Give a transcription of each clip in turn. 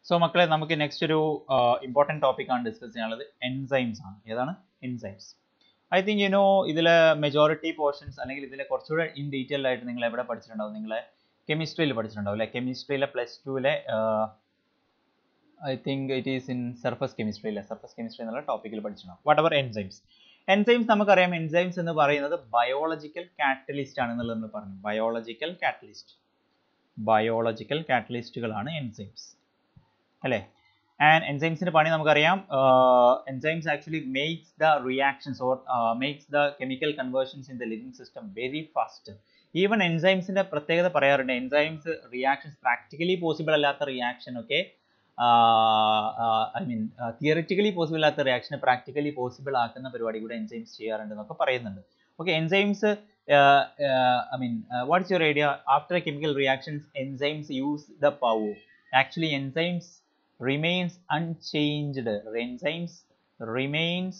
So മക്കളെ നമുക്ക് next ഒരു ഇമ്പോർട്ടൻറ്റ് ടോപ്പിക്കാണ് ഡിസ്കസ് ചെയ്യാനുള്ളത് എൻസൈംസ് ആണ് ഏതാണ് enzymes I think you know ഇതിലെ മെജോറിറ്റി പോർഷൻസ് അല്ലെങ്കിൽ ഇതിലെ കുറച്ചുകൂടെ ഇൻ ഡീറ്റെയിൽ ആയിട്ട് നിങ്ങൾ എവിടെ പഠിച്ചിട്ടുണ്ടാവും നിങ്ങളെ കെമിസ്ട്രിയിൽ പഠിച്ചിട്ടുണ്ടാവും അല്ലെ കെമിസ്ട്രിയിലെ പ്ലസ് ടുവിലെ I think it is in surface chemistry അല്ലെ സർഫസ് കെമിസ്ട്രി എന്നുള്ള ടോപ്പിക്കിൽ പഠിച്ചിട്ടുണ്ടാവും വാട്ട് എവർ എൻസൈംസ് എൻസൈംസ് നമുക്കറിയാം എൻസൈംസ് എന്ന് പറയുന്നത് ബയോളജിക്കൽ കാറ്റലിസ്റ്റ് ആണെന്നുള്ളത് നമ്മൾ പറഞ്ഞു ബയോളജിക്കൽ കാറ്റലിസ്റ്റ് ബയോളജിക്കൽ കാറ്റലിസ്റ്റുകളാണ് എൻസൈംസ് അല്ലേ ആൻഡ് എൻസൈംസിന്റെ പണി നമുക്കറിയാം enzymes actually makes the reactions or makes the chemical conversions in the living system very fast even എൻസൈംസിന്റെ പ്രത്യേകത പറയാറുണ്ട് എൻസൈംസ് റിയാക്ഷൻസ് പ്രാക്ടിക്കലി പോസിബിൾ അല്ലാത്ത റിയാക്ഷൻ ഒക്കെ ഐ മീൻ തിയറിറ്റിക്കലി പോസിബിൾ അല്ലാത്ത റിയാക്ഷനെ പ്രാക്ടിക്കലി പോസിബിൾ ആക്കുന്ന പരിപാടി കൂടെ എൻസൈംസ് ചെയ്യാറുണ്ട് എന്നൊക്കെ പറയുന്നുണ്ട് okay enzymes I mean what's your idea after chemical reactions enzymes use the power actually enzymes remains unchanged enzymes remains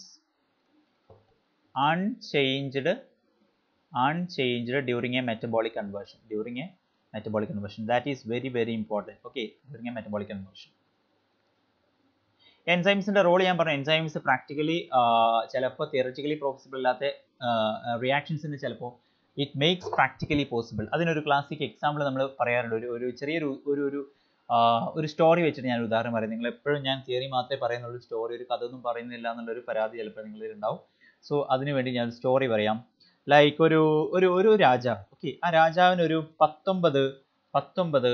unchanged unchanged during a metabolic conversion during a metabolic conversion that is very very important okay during a metabolic conversion എൻസൈംസിന്റെ role ഞാൻ പറഞ്ഞു enzymes practically ചിലപ്പോൾ theoretically possible അല്ലാത്ത റിയാക്ഷൻസിന് ചിലപ്പോൾ it makes practically possible അതിനൊരു classic example നമ്മൾ പറയാറുണ്ട് ഒരു ഒരു ചെറിയൊരു ഒരു ഒരു ഒരു സ്റ്റോറി വെച്ചിട്ട് ഞാൻ ഉദാഹരണം പറയും നിങ്ങൾ എപ്പോഴും ഞാൻ തിയറി മാത്രമേ പറയുന്നുള്ളൂ സ്റ്റോറി ഒരു കഥ ഒന്നും പറയുന്നില്ല എന്നുള്ളൊരു പരാതി ചിലപ്പോൾ നിങ്ങളിൽ ഉണ്ടാവും സോ അതിനുവേണ്ടി ഞാൻ സ്റ്റോറി പറയാം ലൈക്ക് ഒരു ഒരു ഒരു രാജാവ് ഓക്കെ ആ രാജാവിന് ഒരു പത്തൊമ്പത് പത്തൊമ്പത്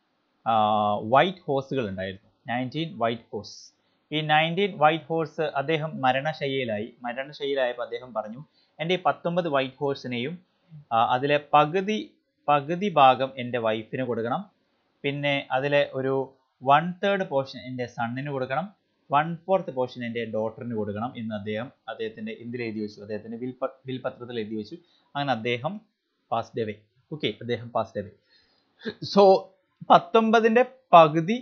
വൈറ്റ് ഹോഴ്സുകൾ ഉണ്ടായിരുന്നു നയൻറ്റീൻ വൈറ്റ് ഹോഴ്സ് ഈ നയൻറ്റീൻ വൈറ്റ് ഹോഴ്സ് അദ്ദേഹം മരണശയ്യയിലായി മരണശയ്യയിലായപ്പോൾ അദ്ദേഹം പറഞ്ഞു എൻ്റെ ഈ പത്തൊമ്പത് വൈറ്റ് ഹോഴ്സിനെയും അതിലെ പകുതി പകുതി ഭാഗം എൻ്റെ വൈഫിന് കൊടുക്കണം പിന്നെ അതിലെ ഒരു വൺ തേർഡ് പോർഷൻ എൻ്റെ സണ്ണിന് കൊടുക്കണം വൺ ഫോർത്ത് പോർഷൻ എൻ്റെ ഡോട്ടറിന് കൊടുക്കണം എന്ന് അദ്ദേഹം അദ്ദേഹത്തിൻ്റെ എന്തിൽ എഴുതി വെച്ചു അദ്ദേഹത്തിൻ്റെ വിൽ വിൽ പത്രത്തിൽ എഴുതി വെച്ചു അങ്ങനെ അദ്ദേഹം പാസ്ഡ് അവേ ഓക്കെ അദ്ദേഹം പാസ്ഡ് അവേ സോ പത്തൊമ്പതിൻ്റെ പകുതി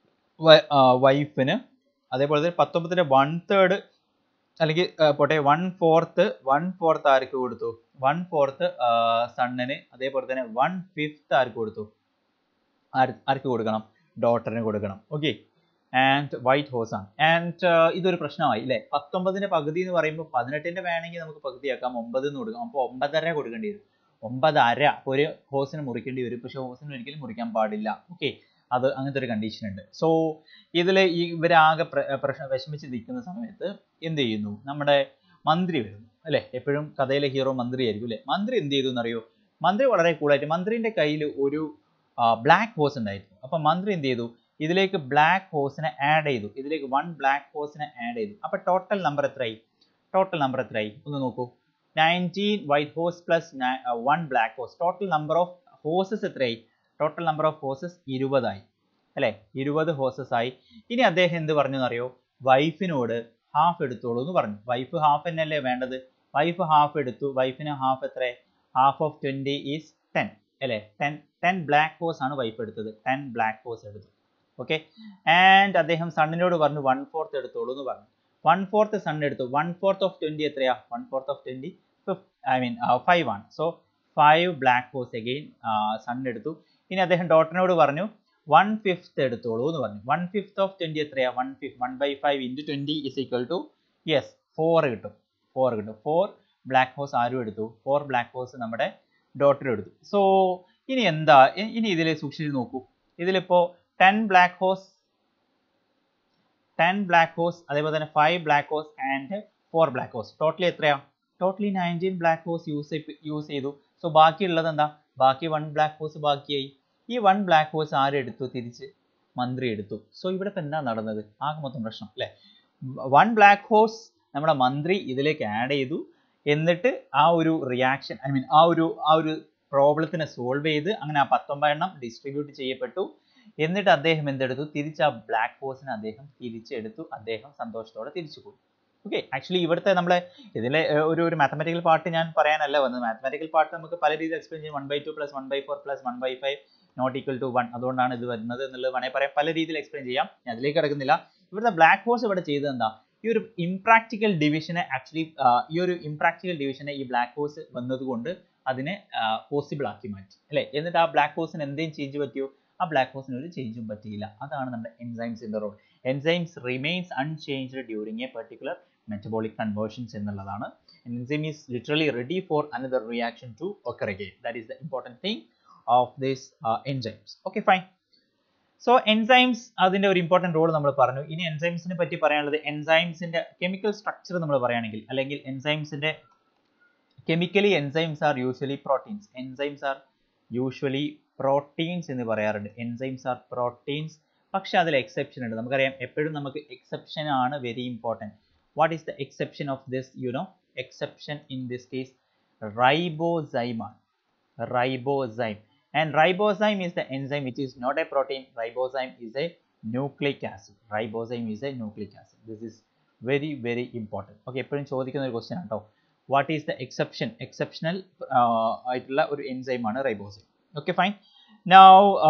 വൈഫിന് അതേപോലെ തന്നെ പത്തൊമ്പതിൻ്റെ വൺ തേർഡ് അല്ലെങ്കിൽ പോട്ടെ വൺ ഫോർത്ത് വൺ ഫോർത്ത് ആർക്ക് കൊടുത്തു വൺ ഫോർത്ത് സണ്ണിന് അതേപോലെ തന്നെ വൺ ഫിഫ്ത്ത് ആർക്ക് കൊടുത്തു ആർക്ക് കൊടുക്കണം ഡോട്ടറിന് കൊടുക്കണം ഓക്കെ ആൻഡ് വൈറ്റ് ഹോസ് ആണ് ആൻഡ് ഇതൊരു പ്രശ്നമായി അല്ലേ പത്തൊമ്പതിന്റെ പകുതി എന്ന് പറയുമ്പോൾ പതിനെട്ടിന്റെ വേണമെങ്കിൽ നമുക്ക് പകുതിയാക്കാം ഒമ്പത് എന്ന് കൊടുക്കാം അപ്പോൾ ഒമ്പതര കൊടുക്കേണ്ടി വരും ഒമ്പതര ഒരു ഹോസിന് മുറിക്കേണ്ടി വരും പക്ഷെ ഹോസിന് ഒരിക്കലും മുറിക്കാൻ പാടില്ല ഓക്കെ അത് അങ്ങനത്തെ ഒരു കണ്ടീഷൻ ഉണ്ട് സോ ഇതിൽ ഈ ഇവരാകെ പ്രശ്നം വിഷമിച്ച് നിൽക്കുന്ന സമയത്ത് എന്ത് ചെയ്യുന്നു നമ്മുടെ മന്ത്രി വരുന്നു അല്ലെ എപ്പോഴും കഥയിലെ ഹീറോ മന്ത്രി ആയിരിക്കും അല്ലെ മന്ത്രി എന്ത് ചെയ്തു എന്നറിയോ മന്ത്രി വളരെ കൂളായിട്ട് മന്ത്രിന്റെ കയ്യിൽ ഒരു ബ്ലാക്ക് ഹോസ് ഉണ്ടായിരുന്നു അപ്പൊ മന്ത്രി എന്ത് ചെയ്തു ഇതിലേക്ക് ബ്ലാക്ക് ഹോസിനെ ആഡ് ചെയ്തു ഇതിലേക്ക് വൺ ബ്ലാക്ക് ഹോസിനെ ആഡ് ചെയ്തു അപ്പൊ ടോട്ടൽ നമ്പർ എത്രയായി ടോട്ടൽ നമ്പർ എത്രയായി ഒന്ന് നോക്കൂ nineteen white horse plus one black horse total number of horses എത്രയായി ടോട്ടൽ നമ്പർ ഓഫ് ഹോസസ് ഇരുപതായി അല്ലെ ഇരുപത് ഹോസസ് ആയി ഇനി അദ്ദേഹം എന്ത് പറഞ്ഞു എന്നറിയോ വൈഫിനോട് ഹാഫ് എടുത്തോളൂ എന്ന് പറഞ്ഞു വൈഫ് ഹാഫ് തന്നെയല്ലേ വേണ്ടത് വൈഫ് ഹാഫ് എടുത്തു വൈഫിന് ഹാഫ് എത്ര half of twenty is ten അല്ലേ ടെൻ ടെൻ ബ്ലാക്ക് ഹോസ് ആണ് വൈഫ് എടുത്തത് ടെൻ ബ്ലാക്ക് ഹോസ് എടുത്തു ഓക്കെ ആൻഡ് അദ്ദേഹം സണ്ണിനോട് പറഞ്ഞു വൺ ഫോർത്ത് എടുത്തോളൂ എന്ന് പറഞ്ഞു വൺ ഫോർത്ത് സൺ എടുത്തു വൺ ഫോർത്ത് ഓഫ് ട്വന്റി എത്രയാ one fourth of twenty I mean five ആണ് so five black horse again son എടുത്തു ഇനി അദ്ദേഹം ഡോട്ടറിനോട് പറഞ്ഞു വൺ ഫിഫ്ത്ത് എടുത്തോളൂ എന്ന് പറഞ്ഞു വൺ ഫിഫ്ത്ത് ഓഫ് ട്വന്റി എത്രയാ one fifth one by five into twenty is equal to yes four കിട്ടും ഫോർ കിട്ടും ഫോർ ബ്ലാക്ക് ഹോസ് ആരും എടുത്തു ഫോർ ബ്ലാക്ക് ഹോസ് നമ്മുടെ ഡോട്ടർ എടുത്തു സോ ഇനി എന്താ ഇനി ഇതിൽ സൂക്ഷിച്ച് നോക്കൂ ഇതിലിപ്പോ ten black horse ten black horse അതേപോലെ തന്നെ five black horse and four black horse totally എത്രയാ totally nineteen black horse use use ചെയ്തു സോ ബാക്കിയുള്ളത് എന്താ ബാക്കി വൺ ബ്ലാക്ക് ഹോസ് ബാക്കിയായി ഈ വൺ ബ്ലാക്ക് ഹോസ് ആരെടുത്തു തിരിച്ച് മന്ത്രി എടുത്തു സോ ഇവിടെ ഇപ്പം എന്താ നടന്നത് ആകെ മൊത്തം പ്രശ്നം അല്ലേ വൺ ബ്ലാക്ക് ഹോസ് നമ്മുടെ മന്ത്രി ഇതിലേക്ക് ആഡ് ചെയ്തു എന്നിട്ട് ആ ഒരു റിയാക്ഷൻ ഐ മീൻ ആ ഒരു ആ ഒരു പ്രോബ്ലത്തിനെ സോൾവ് ചെയ്ത് അങ്ങനെ ആ പത്തൊമ്പതെണ്ണം ഡിസ്ട്രിബ്യൂട്ട് ചെയ്യപ്പെട്ടു എന്നിട്ട് അദ്ദേഹം എന്തെടുത്തു തിരിച്ച് ആ ബ്ലാക്ക് ഹോസിനെ അദ്ദേഹം തിരിച്ചെടുത്തു അദ്ദേഹം സന്തോഷത്തോടെ തിരിച്ചു പോയി ഓക്കെ ആക്ച്വലി ഇവിടുത്തെ നമ്മളെ ഇതിലെ ഒരു ഒരു മാത്തമാറ്റിക്കൽ പാർട്ട് ഞാൻ പറയാനല്ല വന്നത് മാത്തമാറ്റിക്കൽ പാർട്ട് നമുക്ക് പല രീതിയിൽ എക്സ്പ്ലെയിൻ ചെയ്യും one by two plus one by four plus one by five not equal to one അതുകൊണ്ടാണ് ഇത് വരുന്നത് എന്നുള്ളത് വേണമെങ്കിൽ പറയാം പല രീതിയിൽ എക്സ്പ്ലെയിൻ ചെയ്യാം ഞാൻ അതിലേക്ക് കിടക്കുന്നില്ല ഇവിടുത്തെ ബ്ലാക്ക് ഹോസ് ഇവിടെ ചെയ്തത് എന്താ ഈ ഒരു ഇംപ്രാക്ടിക്കൽ ഡിവിഷനെ ആക്ച്വലി ഈ ഒരു ഇംപ്രാക്ടിക്കൽ ഡിവിഷനെ ഈ ബ്ലാക്ക് ഹോസ് വന്നതുകൊണ്ട് അതിനെ പോസിബിൾ ആക്കി മാറ്റി അല്ലെ എന്നിട്ട് ആ ബ്ലാക്ക് ഹോസിന് എന്തെങ്കിലും ചേഞ്ച് പറ്റിയോ ആ ബ്ലാക്ക് ഹോൾസിന് ഒരു ചേഞ്ചും പറ്റിയില്ല അതാണ് നമ്മുടെ എൻസൈംസിന്റെ role enzymes remains unchanged during a particular metabolic conversions എന്നുള്ളതാണ് enzyme is literally ready for another reaction to occur again that is the important thing of this enzymes okay fine so enzymes അതിന്റെ ഒരു important role നമ്മൾ പറഞ്ഞു ഇനി എൻസൈംസിനെ പറ്റി പറയാനുള്ളത് എൻസൈംസിന്റെ chemical structure നമ്മൾ പറയുകയാണെങ്കിൽ അല്ലെങ്കിൽ എൻസൈംസിന്റെ chemically enzymes are usually proteins enzymes are usually proteins എന്ന് പറയാറുണ്ട് എൻസൈംസ് ആർ പ്രോട്ടീൻസ് പക്ഷെ അതിൽ എക്സെപ്ഷൻ ഉണ്ട് നമുക്കറിയാം എപ്പോഴും നമുക്ക് എക്സെപ്ഷൻ ആണ് very important what is the exception of this you know exception in this case ribozyme ആണ് ribozyme and ribozyme is the enzyme which is not a protein ribozyme is a nucleic acid ribozyme is a nucleic acid this is very very important okay എപ്പോഴും ചോദിക്കുന്ന ഒരു question ആട്ടോ what is the exception exceptional ആയിട്ടുള്ള ഒരു enzyme ആണ് ribozyme okay fine now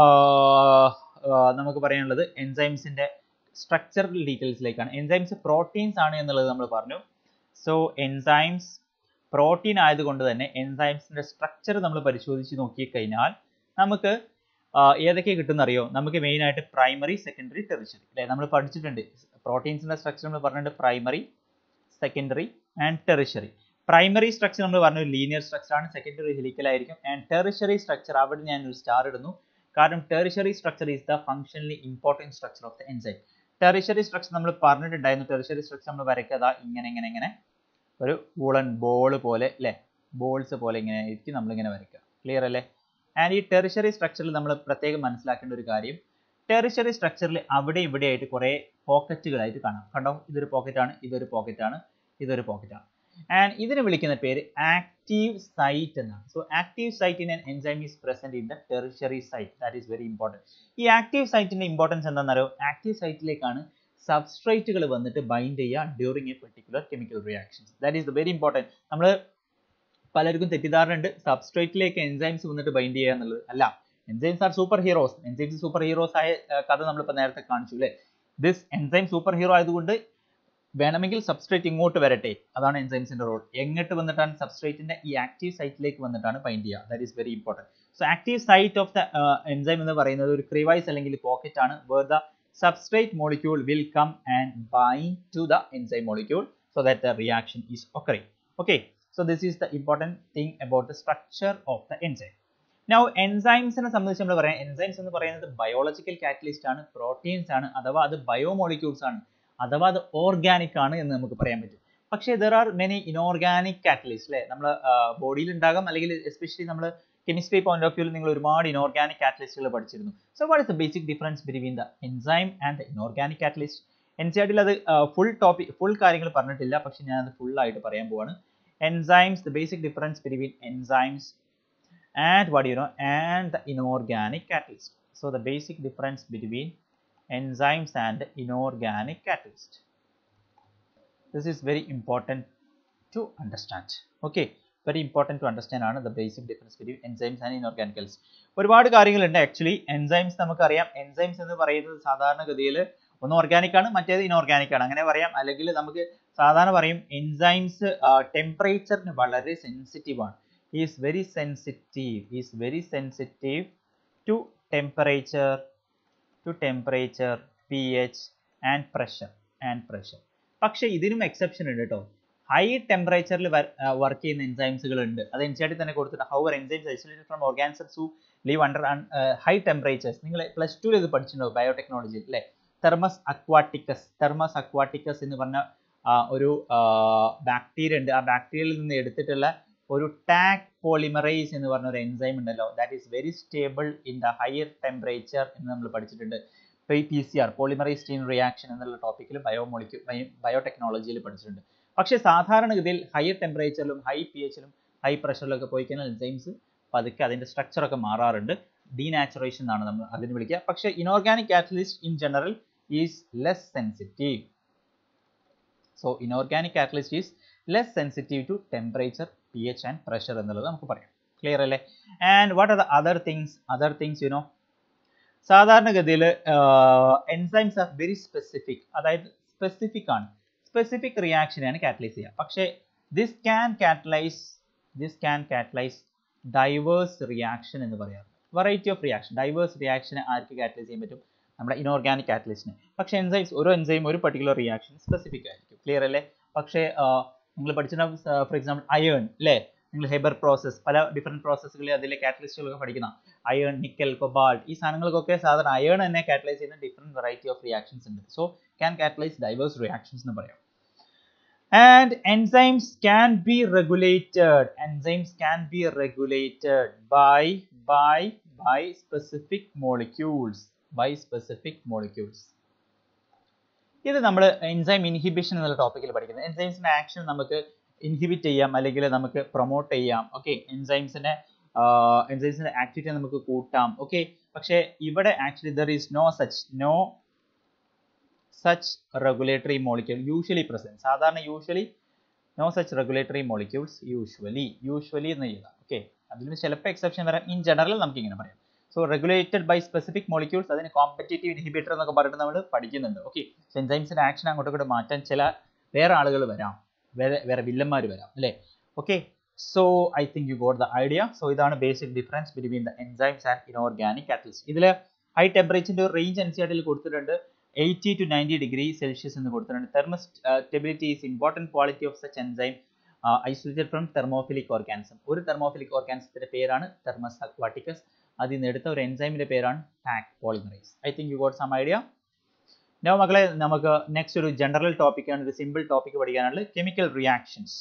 നമുക്ക് പറയാനുള്ളത് എൻസൈംസിന്റെ സ്ട്രക്ചറൽ ഡീറ്റെയിൽസിലേക്കാണ് എൻസൈംസ് പ്രോട്ടീൻസ് ആണ് എന്നുള്ളത് നമ്മൾ പറഞ്ഞു സോ എൻസൈംസ് പ്രോട്ടീൻ ആയതുകൊണ്ട് തന്നെ എൻസൈംസിന്റെ സ്ട്രക്ചർ നമ്മൾ പരിശോധിച്ച് നോക്കിക്കഴിഞ്ഞാൽ നമുക്ക് ഏതൊക്കെ കിട്ടുന്ന അറിയോ നമുക്ക് മെയിൻ ആയിട്ട് പ്രൈമറി സെക്കൻഡറി ടെറിഷറി അല്ലെ നമ്മൾ പഠിച്ചിട്ടുണ്ട് പ്രോട്ടീൻസിന്റെ സ്ട്രക്ചർ നമ്മൾ പറഞ്ഞിട്ടുണ്ട് primary secondary and tertiary primary structure നമ്മൾ പറഞ്ഞു ലീനിയർ സ്ട്രക്ചർ ആണ് സെക്കൻഡറി ഹെലിക്കൽ ആയിരിക്കും ആൻഡ് ടെറിഷറി സ്ട്രക്ചർ അവിടെ ഞാൻ ഒരു സ്റ്റാർ ഇടുന്നു കാരണം tertiary structure is the functionally important structure of the enzyme tertiary structure നമ്മൾ പറഞ്ഞിട്ടുണ്ടായിരുന്നു ടെറിഷറി സ്ട്രക്ചർ നമ്മൾ വരയ്ക്കാതെ ഇങ്ങനെ ഇങ്ങനെ ഇങ്ങനെ ഒരു വൂളൻ ബോൾ പോലെ അല്ലേ ബോൾസ് പോലെ ഇങ്ങനെ ആയിരിക്കും നമ്മളിങ്ങനെ വരയ്ക്കുക ക്ലിയർ അല്ലേ ആൻഡ് ഈ ടെറിഷറി സ്ട്രക്ചറിൽ നമ്മൾ പ്രത്യേകം മനസ്സിലാക്കേണ്ട ഒരു കാര്യം ടെറിഷറി സ്ട്രക്ചറിൽ അവിടെ ഇവിടെ ആയിട്ട് കുറേ പോക്കറ്റുകളായിട്ട് കാണാം കണ്ടോ ഇതൊരു പോക്കറ്റാണ് ഇതൊരു പോക്കറ്റാണ് ഇതൊരു പോക്കറ്റാണ് ആൻഡ് ഇതിനെ വിളിക്കുന്ന പേര് ആക്റ്റീവ് സൈറ്റ് എന്നാണ് so active site in an enzyme is present in the tertiary site that is very important ഈ ആക്റ്റീവ് സൈറ്റിന്റെ ഇമ്പോർട്ടൻസ് എന്താണെന്നറിയോ ആക്റ്റീവ് സൈറ്റിലേക്കാണ് സബ്സ്ട്രേറ്റുകൾ വന്നിട്ട് ബൈൻഡ് ചെയ്യുക during a particular chemical reactions that is very important നമ്മൾ പലർക്കും തെറ്റിദ്ധാരണയുണ്ട് സബ്സ്ട്രേറ്റിലേക്ക് എൻസൈംസ് വന്നിട്ട് ബൈൻഡ് ചെയ്യുക എന്നുള്ളത് അല്ല enzymes are superheroes enzymes superheroes ആയ കഥ നമ്മളിപ്പോൾ നേരത്തെ കാണിച്ചു അല്ലേ ദിസ് എൻസൈം സൂപ്പർ ഹീറോ ആയതുകൊണ്ട് വേണമെങ്കിൽ സബ്സ്ട്രേറ്റ് ഇങ്ങോട്ട് വരട്ടെ അതാണ് എൻസൈംസിന്റെ റോൾ എങ്ങോട്ട് വന്നിട്ടാണ് സബ്സ്ട്രേറ്റിന്റെ ഈ ആക്റ്റീവ് സൈറ്റിലേക്ക് വന്നിട്ടാണ് ബൈൻഡ് ചെയ്യുക that is very important so active site of the enzyme എന്ന് പറയുന്നത് ഒരു ക്രിവൈസ് അല്ലെങ്കിൽ പോക്കറ്റ് ആണ് where the substrate molecule will come and bind to the enzyme molecule so that the reaction is occurring. Okay, so this is the important thing about the structure of the enzyme. Now enzymes നെ സംബന്ധിച്ച് നമ്മൾ പറയാം enzymes എന്ന് പറയുന്നത് biological catalyst ആണ് proteins ആണ് അഥവാ അത് ബയോമോളിക്യൂൾസ് ആണ് അഥവാ അത് ഓർഗാനിക് ആണ് എന്ന് നമുക്ക് പറയാൻ പറ്റും പക്ഷേ there are many inorganic catalyst അല്ലേ നമ്മൾ ബോഡിയിൽ ഉണ്ടാകാം അല്ലെങ്കിൽ എസ്പെഷ്യലി നമ്മൾ കെമിസ്ട്രി പോയിന്റ് ഓഫ് വ്യൂവിൽ നിങ്ങൾ ഒരുപാട് ഇനോർഗാനിക് കാറ്റലിസ്റ്റുകൾ പഠിച്ചിരുന്നു so what is the basic difference between the enzyme and the inorganic catalyst N C ആർട്ടിൽ അത് ഫുൾ ടോപ്പിക് ഫുൾ കാര്യങ്ങൾ പറഞ്ഞിട്ടില്ല പക്ഷെ ഞാൻ അത് ഫുൾ ആയിട്ട് പറയാൻ പോവാണ് enzymes the basic difference between enzymes and what do you know and the inorganic catalyst so the basic difference between enzymes and inorganic catalyst this is very important to understand okay very important to understand ആണ് the basic difference between enzymes and inorganic catalyst ഒരുപാട് കാര്യങ്ങളുണ്ട് actually enzymes നമുക്കറിയാം enzymes എന്ന് പറയുന്നത് സാധാരണഗതിയിൽ ഒന്ന് organic ആണ് മറ്റേത് ഇനോർഗാനിക് ആണ് അങ്ങനെ പറയാം അല്ലെങ്കിൽ നമുക്ക് സാധാരണ പറയും എൻസൈംസ് ടെമ്പറേച്ചറിന് വളരെ സെൻസിറ്റീവ് ആണ് is very sensitive is very sensitive to temperature to temperature P H and pressure and pressure പക്ഷേ ഇതിനും എക്സെപ്ഷൻ ഉണ്ട് കേട്ടോ ഹൈ ടെമ്പറേച്ചറിൽ വർക്ക് ചെയ്യുന്ന എൻസൈംസുകൾ ഉണ്ട് അത് എൻ സി ആർ ടി തന്നെ കൊടുത്തിട്ട് how enzymes isolated from organisms who live under high temperatures നിങ്ങൾ പ്ലസ് ടുവിൽ ഇത് പഠിച്ചിട്ടുണ്ടാവും ബയോടെക്നോളജി അല്ലേ തെർമസ് അക്വാട്ടിക്കസ് തെർമസ് അക്വാട്ടിക്കസ് എന്ന് പറഞ്ഞ ഒരു ബാക്ടീരിയ ഉണ്ട് ആ ബാക്ടീരിയയിൽ നിന്ന് എടുത്തിട്ടുള്ള ഒരു ടാക് പോളിമറൈസ് എന്ന് പറഞ്ഞ ഒരു എൻസൈം ഉണ്ടല്ലോ that is very stable in the higher temperature എന്ന് നമ്മൾ പഠിച്ചിട്ടുണ്ട് P C R polymerise chain reaction എന്നുള്ള ടോപ്പിക്കിൽ ബയോമോളിക്യൂ ബയോടെക്നോളജിയിൽ പഠിച്ചിട്ടുണ്ട് പക്ഷേ സാധാരണഗതിയിൽ ഹയർ ടെമ്പറേച്ചറിലും ഹൈ പി എച്ചിലും ഹൈ പ്രഷറിലൊക്കെ പോയി കഴിഞ്ഞാൽ എൻസൈംസ് പതുക്കെ അതിൻ്റെ സ്ട്രക്ചറൊക്കെ മാറാറുണ്ട് ഡീനാച്ചുറേഷൻ എന്നാണ് നമ്മൾ അതിന് വിളിക്കുക പക്ഷേ inorganic catalyst in general is less sensitive so inorganic catalyst is less sensitive to temperature P H and pressure എന്നുള്ളത് നമുക്ക് പറയാം ക്ലിയർ അല്ലേ and what are the other things other things you know സാധാരണഗതിയിൽ എൻസൈംസ് ആർ വെരി സ്പെസിഫിക് അതായത് specific ആണ് specific റിയാക്ഷനെയാണ് catalyse ചെയ്യുക പക്ഷേ this can catalyse this can catalyse diverse reaction എന്ന് പറയാറുണ്ട് വെറൈറ്റി ഓഫ് റിയാക്ഷൻ ഡൈവേഴ്സ് റിയാക്ഷനെ ആർക്ക് കാറ്റലൈസ് ചെയ്യാൻ പറ്റും നമ്മുടെ ഇനോർഗാനിക് കാറ്റലിസ്റ്റിന് പക്ഷേ എൻസൈംസ് ഓരോ എൻസൈം ഒരു പർട്ടിക്കുലർ റിയാക്ഷൻ സ്പെസിഫിക് ആയിരിക്കും ക്ലിയർ അല്ലേ പക്ഷേ നിങ്ങൾ പഠിച്ചിട്ടുണ്ടാവും ഫോർ എക്സാമ്പിൾ അയേൺ അല്ലേ നിങ്ങൾ ഹെബർ പ്രോസസ് പല ഡിഫറെൻറ്റ് പ്രോസസ്സുകളിൽ അതിലെ കാറ്റലിസ്റ്റുകളൊക്കെ പഠിക്കുന്ന അയേൺ നിക്കൽ കൊബാൾട്ട് ഈ സാധനങ്ങൾക്കൊക്കെ സാധാരണ അയേൺ തന്നെ കാറ്റലൈസ് ചെയ്യുന്ന ഡിഫറെൻറ്റ് വെറൈറ്റി ഓഫ് റിയാക്ഷൻസ് ഉണ്ട് so can catalyse diverse reactions എന്ന് പറയാം and enzymes can be regulated enzymes can be regulated by by by specific molecules by specific molecules ഇത് നമ്മൾ enzyme inhibition എന്നുള്ള ടോപ്പിക്കിൽ പഠിക്കുന്നത് എൻസൈംസിന്റെ ആക്ഷൻ നമുക്ക് ഇൻഹിബിറ്റ് ചെയ്യാം അല്ലെങ്കിൽ നമുക്ക് പ്രൊമോട്ട് ചെയ്യാം ഓക്കെ എൻസൈംസിനെ എൻസൈംസിന്റെ ആക്ടിവിറ്റി നമുക്ക് കൂട്ടാം ഓക്കെ പക്ഷേ ഇവിടെ actually there is no such no such regulatory molecule usually present സാധാരണ usually no such regulatory molecules usually usually എന്ന് എഴുതാം ഓക്കെ അതിന് ചിലപ്പോൾ എക്സെപ്ഷൻ വരാം ഇൻ ജനറൽ നമുക്ക് ഇങ്ങനെ പറയാം so regulated by specific molecules അതിന് കോമ്പറ്റേറ്റീവ് ഇൻഹിബിറ്റർ എന്നൊക്കെ പറഞ്ഞിട്ട് നമ്മൾ പഠിക്കുന്നുണ്ട് ഓക്കെ എൻസൈംസിന്റെ ആക്ഷൻ അങ്ങോട്ടും ഇങ്ങോട്ട് മാറ്റാൻ ചില വേറെ ആളുകൾ വരാം വേറെ വേറെ വില്ലന്മാർ വരാം അല്ലേ okay so I think you got the idea so ഇതാണ് basic difference between the enzymes and inorganic catalyst ഇതിൽ ഹൈ ടെമ്പറേച്ചറിന്റെ ഒരു റേഞ്ച് എൻ സി ആർട്ടിൽ കൊടുത്തിട്ടുണ്ട് eighty to ninety degree Celsius എന്ന് കൊടുത്തിട്ടുണ്ട് thermostability is important quality of such enzyme isolated from thermophilic organism ഒരു thermophilic ഓർഗാനിസത്തിന്റെ പേരാണ് തെർമസ് അക്വാട്ടിക്കസ് അതിൽ നിന്ന് എടുത്ത ഒരു എൻസൈമിന്റെ പേരാണ് Taq polymerise I think you got some idea no മക്കളെ നമുക്ക് നെക്സ്റ്റ് ഒരു ജനറൽ ടോപ്പിക്കാണ് ഒരു സിമ്പിൾ ടോപ്പിക് പഠിക്കാനുള്ളത് കെമിക്കൽ റിയാക്ഷൻസ്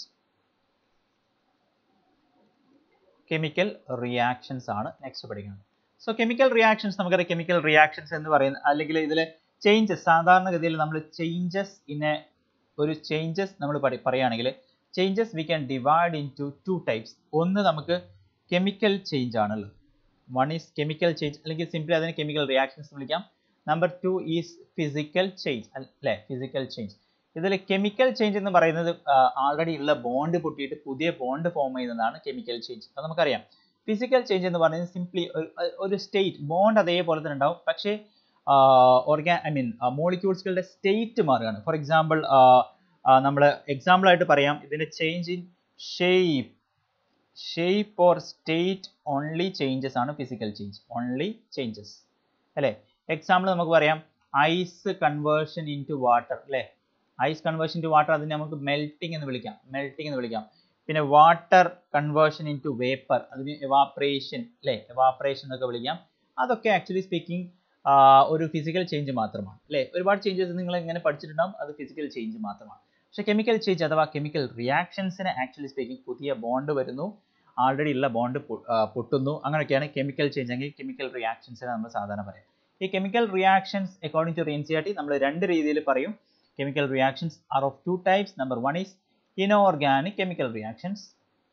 കെമിക്കൽ റിയാക്ഷൻസ് ആണ് നെക്സ്റ്റ് പഠിക്കുന്നത് സോ കെമിക്കൽ റിയാക്ഷൻസ് നമുക്കറിയാം കെമിക്കൽ റിയാക്ഷൻസ് എന്ന് പറയുന്നത് അല്ലെങ്കിൽ ഇതിൽ ചേഞ്ചസ് സാധാരണഗതിയിൽ നമ്മൾ ചേഞ്ചസ് ഇൻ എ ഒരു ചേഞ്ചസ് നമ്മൾ പറയുകയാണെങ്കിൽ changes we can divide into two types ഒന്ന് നമുക്ക് കെമിക്കൽ ചേഞ്ച് ആണല്ലോ വൺ ഈസ് കെമിക്കൽ ചേഞ്ച് അല്ലെങ്കിൽ സിംപ്ലി അതിന് കെമിക്കൽ റിയാക്ഷൻസ് വിളിക്കാം number two is physical change അല്ലേ ഫിസിക്കൽ ചേഞ്ച് ഇതിൽ കെമിക്കൽ ചേഞ്ച് എന്ന് പറയുന്നത് ആൾറെഡി ഉള്ള ബോണ്ട് പൊട്ടിയിട്ട് പുതിയ ബോണ്ട് ഫോം ചെയ്യുന്നതാണ് കെമിക്കൽ ചേഞ്ച് അത് നമുക്കറിയാം ഫിസിക്കൽ ചേഞ്ച് എന്ന് പറയുന്നത് സിംപ്ലി ഒരു സ്റ്റേറ്റ് ബോണ്ട് അതേപോലെ തന്നെ ഉണ്ടാവും പക്ഷേ ഓർഗാ ഐ മീൻ മോളിക്യൂൾസുകളുടെ സ്റ്റേറ്റ് മാറുകയാണ് ഫോർ എക്സാമ്പിൾ നമ്മൾ എക്സാമ്പിൾ ആയിട്ട് പറയാം ഇതിന്റെ change in shape shape or state only changes ആണ് ഫിസിക്കൽ ചേഞ്ച് ഓൺലി ചേഞ്ചസ് അല്ലേ എക്സാമ്പിൾ നമുക്ക് പറയാം ice conversion into water അല്ലേ ഐസ് കൺവേർഷൻ ടു വാട്ടർ അതിനെ നമുക്ക് മെൽറ്റിംഗ് എന്ന് വിളിക്കാം മെൽറ്റിംഗ് എന്ന് വിളിക്കാം പിന്നെ water conversion into vapour അതിന് എവാപ്രേഷൻ അല്ലേ എവാപ്രേഷൻ എന്നൊക്കെ വിളിക്കാം അതൊക്കെ ആക്ച്വലി സ്പീക്കിംഗ് ഒരു ഫിസിക്കൽ ചേഞ്ച് മാത്രമാണ് അല്ലേ ഒരുപാട് ചേഞ്ചസ് നിങ്ങൾ ഇങ്ങനെ പഠിച്ചിട്ടുണ്ടാവും അത് ഫിസിക്കൽ ചേഞ്ച് മാത്രമാണ് പക്ഷെ കെമിക്കൽ ചേഞ്ച് അഥവാ കെമിക്കൽ റിയാക്ഷൻസിന് ആക്ച്വലി സ്പീക്കിംഗ് പുതിയ ബോണ്ട് വരുന്നു ആൾറെഡി ഉള്ള ബോണ്ട് പൊട്ടുന്നു അങ്ങനെയൊക്കെയാണ് കെമിക്കൽ ചേഞ്ച് അല്ലെങ്കിൽ കെമിക്കൽ റിയാക്ഷൻസിനെ നമ്മൾ സാധാരണ പറയാം ഈ chemical reactions according to N C R T നമ്മൾ രണ്ട് രീതിയിൽ പറയും chemical reactions are of two types number one is inorganic chemical reactions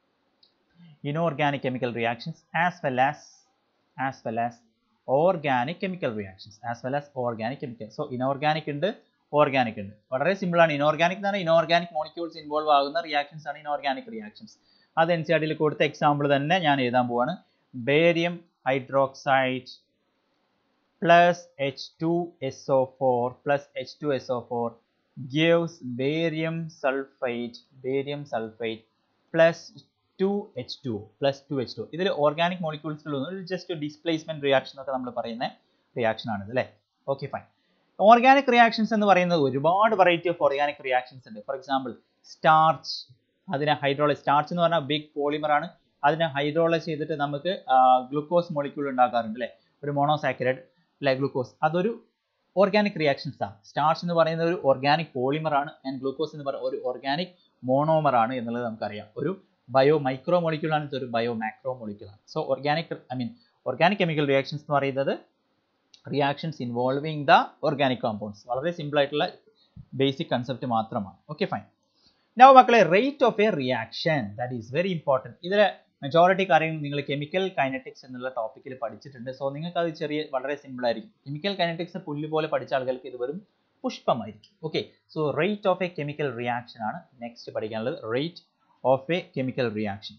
inorganic chemical reactions as well as as well as organic chemical reactions as well as organic chemical so inorganic ഉണ്ട് organic ഉണ്ട് വളരെ simple ആണ് inorganic എന്ന് പറഞ്ഞാൽ inorganic molecules involve ആകുന്ന reactions ആണ് inorganic reactions അത് N C R ടിയിൽ കൊടുത്ത എക്സാമ്പിൾ തന്നെ ഞാൻ എഴുതാൻ പോവാണ് barium hydroxide plus H two S O four plus H two S O four gives barium sulfate barium sulfate plus 2H2O plus 2H2O ഇതിൽ ഓർഗാനിക് മോളിക്യൂൾസിലൊന്നും ജസ്റ്റ് ഡിസ്പ്ലേസ്മെന്റ് റിയാക്ഷൻ ഒക്കെ നമ്മൾ പറയുന്ന റിയാക്ഷൻ ആണ് അല്ലേ ഓക്കെ ഫൈൻ ഓർഗാനിക് റിയാക്ഷൻസ് എന്ന് പറയുന്നത് ഒരുപാട് വെറൈറ്റി ഓഫ് ഓർഗാനിക് റിയാക്ഷൻസ് ഉണ്ട് ഫോർ എക്സാമ്പിൾ സ്റ്റാർച്ച് അതിനെ ഹൈഡ്രോളൈസ് സ്റ്റാർച്ച് എന്ന് പറഞ്ഞാൽ ബിഗ് പോളിമർ ആണ് അതിനെ ഹൈഡ്രോളൈസ് ചെയ്തിട്ട് നമുക്ക് ഗ്ലൂക്കോസ് മോളിക്യൂൾ ഉണ്ടാക്കാറുണ്ട് അല്ലേ ഒരു മോണോസാക്കറൈഡ് അല്ലെ ഗ്ലൂക്കോസ് അതൊരു ഓർഗാനിക് റിയാക്ഷൻസ് ആണ് സ്റ്റാർച്ച് എന്ന് പറയുന്നത് ഒരു ഓർഗാനിക് പോളിമർ ആണ് ആൻഡ് ഗ്ലൂക്കോസ് എന്ന് പറയുന്നത് ഒരു ഓർഗാനിക് മോണോമർ ആണ് എന്നുള്ളത് നമുക്കറിയാം ഒരു ബയോ മൈക്രോ മോളിക്യൂൾ ആണ് ഇതൊരു ബയോ മാക്രോ മോളിക്യൂൾ ആണ് so organic I mean organic chemical reactions എന്ന് പറയുന്നത് reactions involving the organic compounds വളരെ സിമ്പിൾ ആയിട്ടുള്ള ബേസിക് കൺസെപ്റ്റ് മാത്രമാണ് ഓക്കെ ഫൈൻ നൗ മക്കളെ rate of a reaction that is very important ഇതിൽ മെജോറിറ്റി കാര്യങ്ങൾ നിങ്ങൾ കെമിക്കൽ കൈനറ്റിക്സ് എന്നുള്ള ടോപ്പിക്കിൽ പഠിച്ചിട്ടുണ്ട് സോ നിങ്ങൾക്ക് അത് ചെറിയ വളരെ സിമ്പിൾ ആയിരിക്കും കെമിക്കൽ കൈനറ്റിക്സ് പുല്ല് പോലെ പഠിച്ച ആളുകൾക്ക് ഇത് വെറും പുഷ്പമായിരിക്കും okay so rate of a chemical reaction ആണ് നെക്സ്റ്റ് പഠിക്കാനുള്ളത് rate of a chemical reaction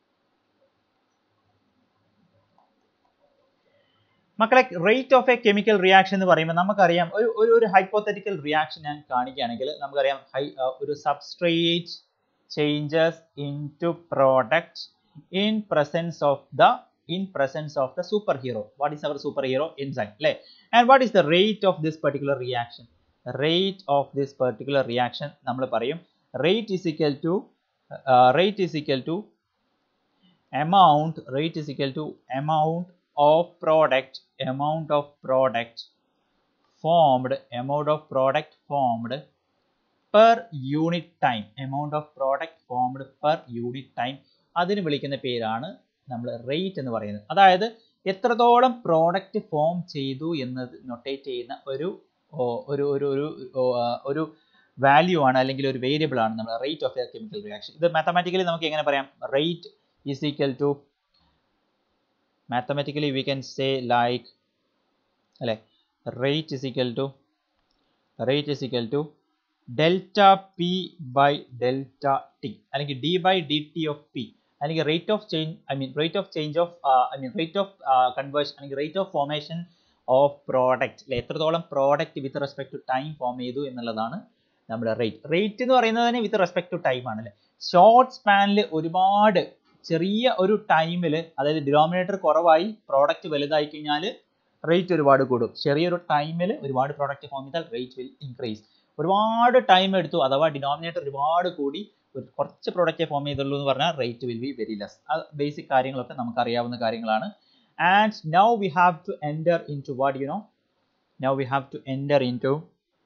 മക്കളെ rate of a chemical reaction എന്ന് പറയുമ്പോൾ നമുക്കറിയാം ഒരു ഒരു ഒരു ഹൈപ്പോത്തറ്റിക്കൽ റിയാക്ഷൻ ഞാൻ കാണിക്കുകയാണെങ്കിൽ നമുക്കറിയാം ഹൈ ഒരു substrate changes into product in presence of the in presence of the superhero what is our superhero enzyme അല്ലേ and what is the rate of this particular reaction rate of this particular reaction നമ്മൾ പറയും rate is equal to uh, rate is equal to amount rate is equal to amount of product amount of product formed amount of product formed per unit time amount of product formed per unit time അതിന് വിളിക്കുന്ന പേരാണ് നമ്മൾ rate എന്ന് പറയുന്നത് അതായത് എത്രത്തോളം product form ചെയ്തു എന്നത് നൊട്ടേറ്റ് ചെയ്യുന്ന ഒരു ഒരു ഒരു ഒരു ഒരു വാല്യൂ ആണ് അല്ലെങ്കിൽ ഒരു വേരിയബിൾ ആണ് നമ്മൾ rate of a chemical reaction ഇത് മാത്തമാറ്റിക്കലി നമുക്ക് എങ്ങനെ പറയാം rate is equal to mathematically we can say like അല്ലേ rate is equal to rate is equal to delta P by delta T അല്ലെങ്കിൽ D by D T of P അല്ലെങ്കിൽ rate of change I mean rate of change of I mean rate of conversion അല്ലെങ്കിൽ rate of formation of product അല്ലെ എത്രത്തോളം product with respect to time form ചെയ്തു എന്നുള്ളതാണ് നമ്മുടെ rate rate എന്ന് പറയുന്നത് തന്നെ വിത്ത് റെസ്പെക്ട് ടു ടൈം ആണ് അല്ലേ ഷോർട്ട് സ്പാനിൽ ഒരുപാട് ചെറിയ ഒരു ടൈമിൽ അതായത് ഡിനോമിനേറ്റർ കുറവായി പ്രോഡക്റ്റ് വലുതായി കഴിഞ്ഞാൽ റേറ്റ് ഒരുപാട് കൂടും ചെറിയൊരു ടൈമിൽ ഒരുപാട് പ്രോഡക്റ്റ് ഫോം ചെയ്താൽ റേറ്റ് വിൽ ഇൻക്രീസ് ഒരുപാട് ടൈം എടുത്തു അഥവാ ഡിനോമിനേറ്റർ ഒരുപാട് കൂടി ഒരു കുറച്ച് പ്രോഡക്റ്റ് ഫോം ചെയ്തുള്ളൂ എന്ന് പറഞ്ഞാൽ rate will be very less അത് ബേസിക് കാര്യങ്ങളൊക്കെ നമുക്ക് അറിയാവുന്ന കാര്യങ്ങളാണ് and now we have to enter into what you know now we have to enter into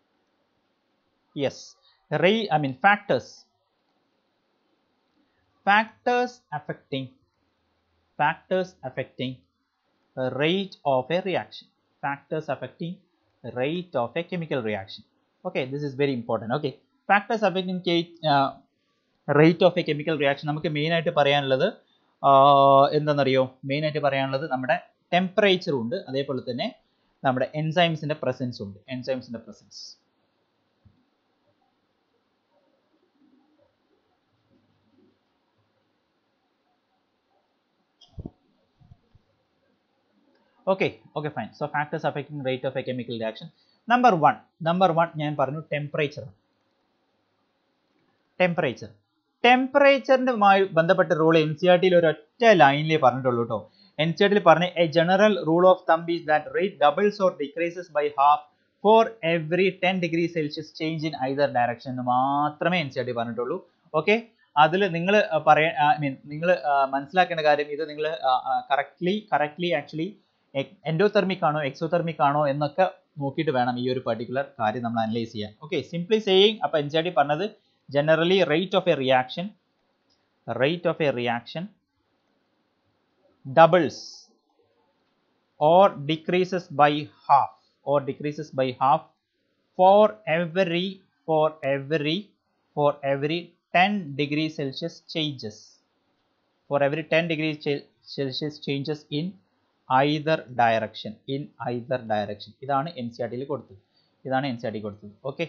yes റേ I mean factors factors affecting factors affecting rate of a reaction factors affecting rate of a chemical reaction okay this is very important okay factors affecting uh, rate of a chemical reaction നമുക്ക് main ആയിട്ട് പറയാനുള്ളത് എന്താണെന്നറിയോ main ആയിട്ട് പറയാനുള്ളത് നമ്മുടെ temperature ഉണ്ട് അതേപോലെ തന്നെ നമ്മുടെ എൻസൈംസിന്റെ പ്രസൻസ് ഉണ്ട് എൻസൈംസിന്റെ presence okay okay fine so factors affecting rate of a chemical reaction number one number one ഞാൻ പറഞ്ഞു ടെമ്പറേച്ചർ ടെമ്പറേച്ചർ ടെമ്പറേച്ചറിൻ്റെമായി ബന്ധപ്പെട്ട റൂൾ എൻ സി ആർ ടിയിൽ ഒരു ഒറ്റ ലൈനിലേ പറഞ്ഞിട്ടുള്ളൂ കേട്ടോ എൻ സി ആർ ടിയിൽ പറഞ്ഞ a general rule of thumb is that rate doubles or decreases by half for every ten degree celsius change in either direction എന്ന് മാത്രമേ എൻ സി ആർ ടി പറഞ്ഞിട്ടുള്ളൂ ഓക്കെ അതിൽ നിങ്ങൾ പറയാ ഐ മീൻ നിങ്ങൾ മനസ്സിലാക്കേണ്ട കാര്യം ഇത് നിങ്ങൾ കറക്റ്റ്ലി കറക്റ്റ്ലി ആക്ച്വലി എൻഡോതെർമിക് ആണോ എക്സോതെർമിക് ആണോ എന്നൊക്കെ നോക്കിയിട്ട് വേണം ഈ ഒരു പർട്ടിക്കുലർ കാര്യം നമ്മൾ അനലൈസ് ചെയ്യാൻ ഓക്കെ സിംപ്ലി സേയിങ് അപ്പോൾ എൻ സി ആർ ടി പറഞ്ഞത് generally rate of a reaction rate of a reaction doubles or decreases by half or decreases by half for every for every for every 10 degree celsius changes for every 10 degree celsius changes in either direction in either direction ഇതാണ് N C R ടിയിൽ കൊടുത്തത് ഇതാണ് N C R T കൊടുത്തത് okay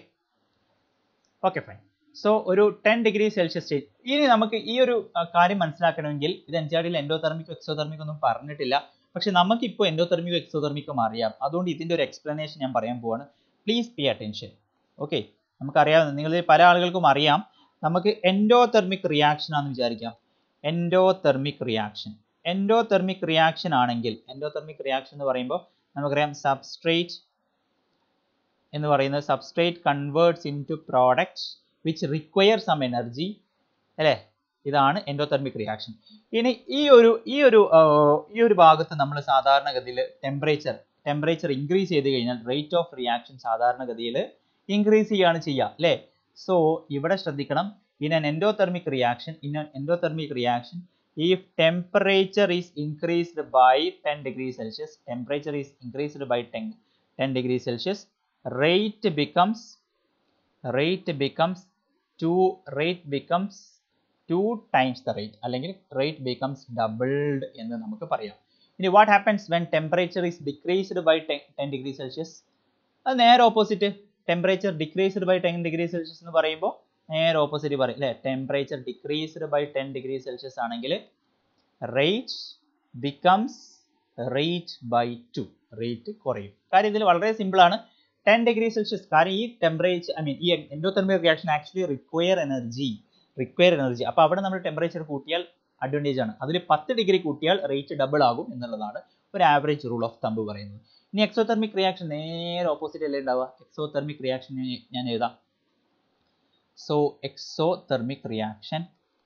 okay fine so ഒരു ten degree celsius stage ഇനി നമുക്ക് ഈ ഒരു കാര്യം മനസ്സിലാക്കണമെങ്കിൽ ഇത് എൻ സി ആർ ഡിയിൽ എൻഡോതെർമിക്കോ എക്സോതെർമിക്കോ ഒന്നും പറഞ്ഞിട്ടില്ല പക്ഷെ നമുക്കിപ്പോൾ എൻഡോതെർമിക്കോ എക്സോതെർമിക്കോ അറിയാം അതുകൊണ്ട് ഇതിൻ്റെ ഒരു എക്സ്പ്ലനേഷൻ ഞാൻ പറയാൻ പോവാണ് പ്ലീസ് പേ അറ്റൻഷൻ ഓക്കെ നമുക്കറിയാവുന്ന നിങ്ങളിൽ പല ആളുകൾക്കും അറിയാം നമുക്ക് എൻഡോതെർമിക് റിയാക്ഷൻ ആണെന്ന് വിചാരിക്കാം എൻഡോതെർമിക് റിയാക്ഷൻ എൻഡോതെർമിക് റിയാക്ഷൻ ആണെങ്കിൽ എൻഡോതെർമിക് റിയാക്ഷൻ എന്ന് പറയുമ്പോൾ നമുക്കറിയാം സബ്സ്ട്രേറ്റ് എന്ന് പറയുന്നത് substrate converts into product which require some energy അല്ലേ ഇതാണ് എൻഡോതെർമിക് റിയാക്ഷൻ ഇനി ഈ ഒരു ഈ ഒരു ഈ ഒരു ഭാഗത്ത് നമ്മൾ സാധാരണഗതിയിൽ ടെമ്പറേച്ചർ ടെമ്പറേച്ചർ ഇൻക്രീസ് ചെയ്ത് കഴിഞ്ഞാൽ റേറ്റ് ഓഫ് റിയാക്ഷൻ സാധാരണഗതിയിൽ ഇൻക്രീസ് ചെയ്യാണ് ചെയ്യുക അല്ലേ സോ ഇവിടെ ശ്രദ്ധിക്കണം in an endothermic reaction in an endothermic reaction if temperature is increased by 10 degrees celsius temperature is increased by 10 10 degrees celsius rate becomes rate becomes two rate becomes two times the rate അല്ലെങ്കിൽ rate becomes doubled എന്ന് നമുക്ക് പറയാം ഇനി what happens when temperature is decreased by 10, 10 degree celsius അത് നേരെ opposite temperature decreased by ten degree Celsius എന്ന് പറയുമ്പോൾ നേരെ ഓപ്പോസിറ്റ് പറയും അല്ലേ temperature decreased by ten degree celsius ആണെങ്കിൽ rate becomes rate by two rate കുറയും കാര്യം ഇതിൽ വളരെ സിമ്പിൾ ആണ് ടെൻ ഡിഗ്രി സെൽഷ്യസ് കാരണം ഈ ടെമ്പറേച്ചർ ഐ മീൻ ഈ endothermic reaction actually require energy require energy അപ്പോൾ അവിടെ നമ്മൾ ടെമ്പറേച്ചർ കൂട്ടിയാൽ അഡ്വാൻറ്റേജ് ആണ് അതിൽ പത്ത് ഡിഗ്രി കൂട്ടിയാൽ റേറ്റ് ഡബിൾ ആകും എന്നുള്ളതാണ് ഒരു ആവറേജ് റൂൾ ഓഫ് തമ്പ് പറയുന്നത് ഇനി എക്സോതെർമിക് റിയാക്ഷൻ നേരെ ഓപ്പോസിറ്റ് അല്ലേ ഉണ്ടാവുക എക്സോതെർമിക് റിയാക്ഷൻ ഞാൻ എഴുതാം so exothermic reaction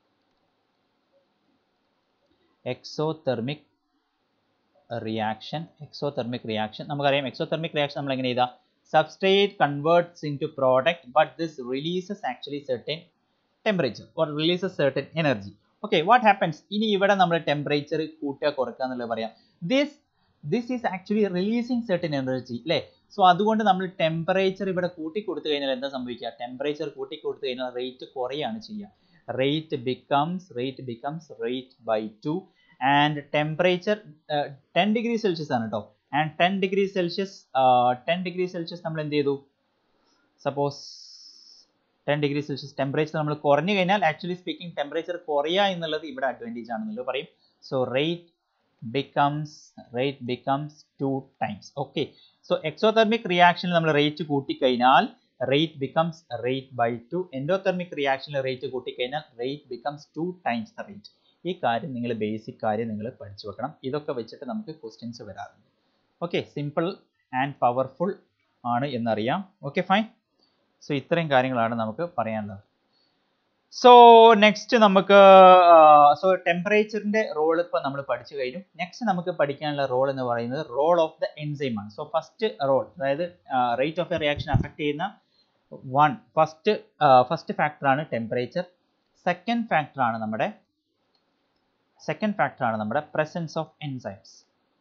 exothermic reaction exothermic reaction നമുക്കറിയാം എക്സോതെർമിക് റിയാക്ഷൻ നമ്മൾ എങ്ങനെ ചെയ്താൽ substrate converts into product but this releases actually certain temperature or releases certain energy okay what happens ഇനി ഇവിടെ നമ്മൾ ടെമ്പറേച്ചർ കൂട്ടുക കുറക്കുക എന്നുള്ളത് പറയാം this this is actually releasing certain energy അല്ലേ സോ അതുകൊണ്ട് നമ്മൾ ടെമ്പറേച്ചർ ഇവിടെ കൂട്ടി കൊടുത്തു കഴിഞ്ഞാൽ എന്താ സംഭവിക്കുക ടെമ്പറേച്ചർ കൂട്ടി കൊടുത്തു കഴിഞ്ഞാൽ റേറ്റ് കുറയാണ് ചെയ്യുക rate becomes rate becomes rate by two and temperature ten degree celsius ആണ് കേട്ടോ and ten degree celsius ten degree celsius നമ്മൾ എന്ത് ചെയ്തു suppose ten degree celsius temperature നമ്മൾ കുറഞ്ഞു കഴിഞ്ഞാൽ ആക്ച്വലി സ്പീക്കിംഗ് ടെമ്പറേച്ചർ കുറയുക എന്നുള്ളത് ഇവിടെ അഡ്വാൻറ്റേജ് ആണെന്നുള്ളത് പറയും so rate becomes rate becomes two times okay so exothermic റിയാക്ഷനിൽ നമ്മൾ റേറ്റ് കൂട്ടിക്കഴിഞ്ഞാൽ rate becomes rate by two endothermic റിയാക്ഷനിൽ റേറ്റ് കൂട്ടിക്കഴിഞ്ഞാൽ rate becomes two times the rate ഈ കാര്യം നിങ്ങൾ ബേസിക് കാര്യം നിങ്ങൾ പഠിച്ചു വെക്കണം ഇതൊക്കെ വെച്ചിട്ട് നമുക്ക് ക്വസ്റ്റ്യൻസ് വരാറുണ്ട് ഓക്കെ സിമ്പിൾ ആൻഡ് പവർഫുൾ ആണ് എന്നറിയാം ഓക്കെ ഫൈൻ സോ ഇത്രയും കാര്യങ്ങളാണ് നമുക്ക് പറയാനുള്ളത് സോ നെക്സ്റ്റ് നമുക്ക് സോ ടെമ്പറേച്ചറിന്റെ റോൾ ഇപ്പോൾ നമ്മൾ പഠിച്ചു കഴിഞ്ഞു നെക്സ്റ്റ് നമുക്ക് പഠിക്കാനുള്ള റോൾ എന്ന് പറയുന്നത് റോൾ ഓഫ് ദ എൻസൈം ആണ് സോ ഫസ്റ്റ് റോൾ അതായത് rate of a reaction affect ചെയ്യുന്ന വൺ ഫസ്റ്റ് ഫസ്റ്റ് ഫാക്ടറാണ് ടെമ്പറേച്ചർ സെക്കൻഡ് ഫാക്ടറാണ് നമ്മുടെ സെക്കൻഡ് ഫാക്ടറാണ് നമ്മുടെ presence of enzymes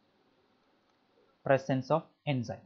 presence of enzyme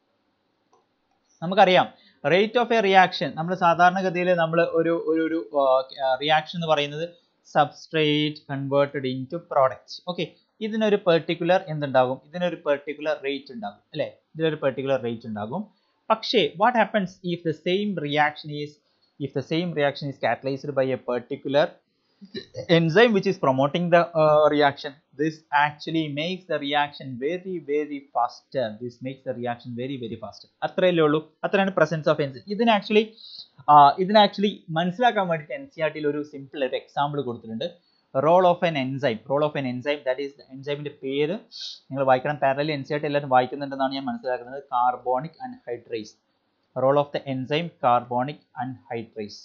നമുക്കറിയാം റേറ്റ് ഓഫ് എ റിയാക്ഷൻ നമ്മൾ സാധാരണഗതിയിൽ നമ്മൾ ഒരു ഒരു ഒരു റിയാക്ഷൻ എന്ന് പറയുന്നത് substrate converted into product okay ഇതിനൊരു പെർട്ടിക്കുലർ എന്തുണ്ടാകും ഇതിനൊരു പെർട്ടിക്കുലർ റേറ്റ് ഉണ്ടാകും അല്ലേ ഇതിനൊരു പെർട്ടിക്കുലർ റേറ്റ് ഉണ്ടാകും പക്ഷേ what happens if the same reaction is if the same reaction is catalysed by a particular enzyme which is promoting the uh, reaction this actually makes the reaction very very faster this makes the reaction very very faster അത്രയല്ലേ ഉള്ളൂ അത്രയാണ് presence of enzyme ഇതിന് actually ഇതിന് actually മനസ്സിലാക്കാൻ വേണ്ടിയിട്ട് N C R ടിയിൽ ഒരു simple ഒരു എക്സാമ്പിൾ കൊടുത്തിട്ടുണ്ട് role of an enzyme role of an enzyme that is എൻസൈമിന്റെ പേര് നിങ്ങൾ വായിക്കണം പാരലി എൻ സി ആർ ടി എല്ലാവരും വായിക്കുന്നുണ്ടെന്നാണ് ഞാൻ മനസ്സിലാക്കുന്നത് carbonic anhydrase role of the enzyme carbonic anhydrase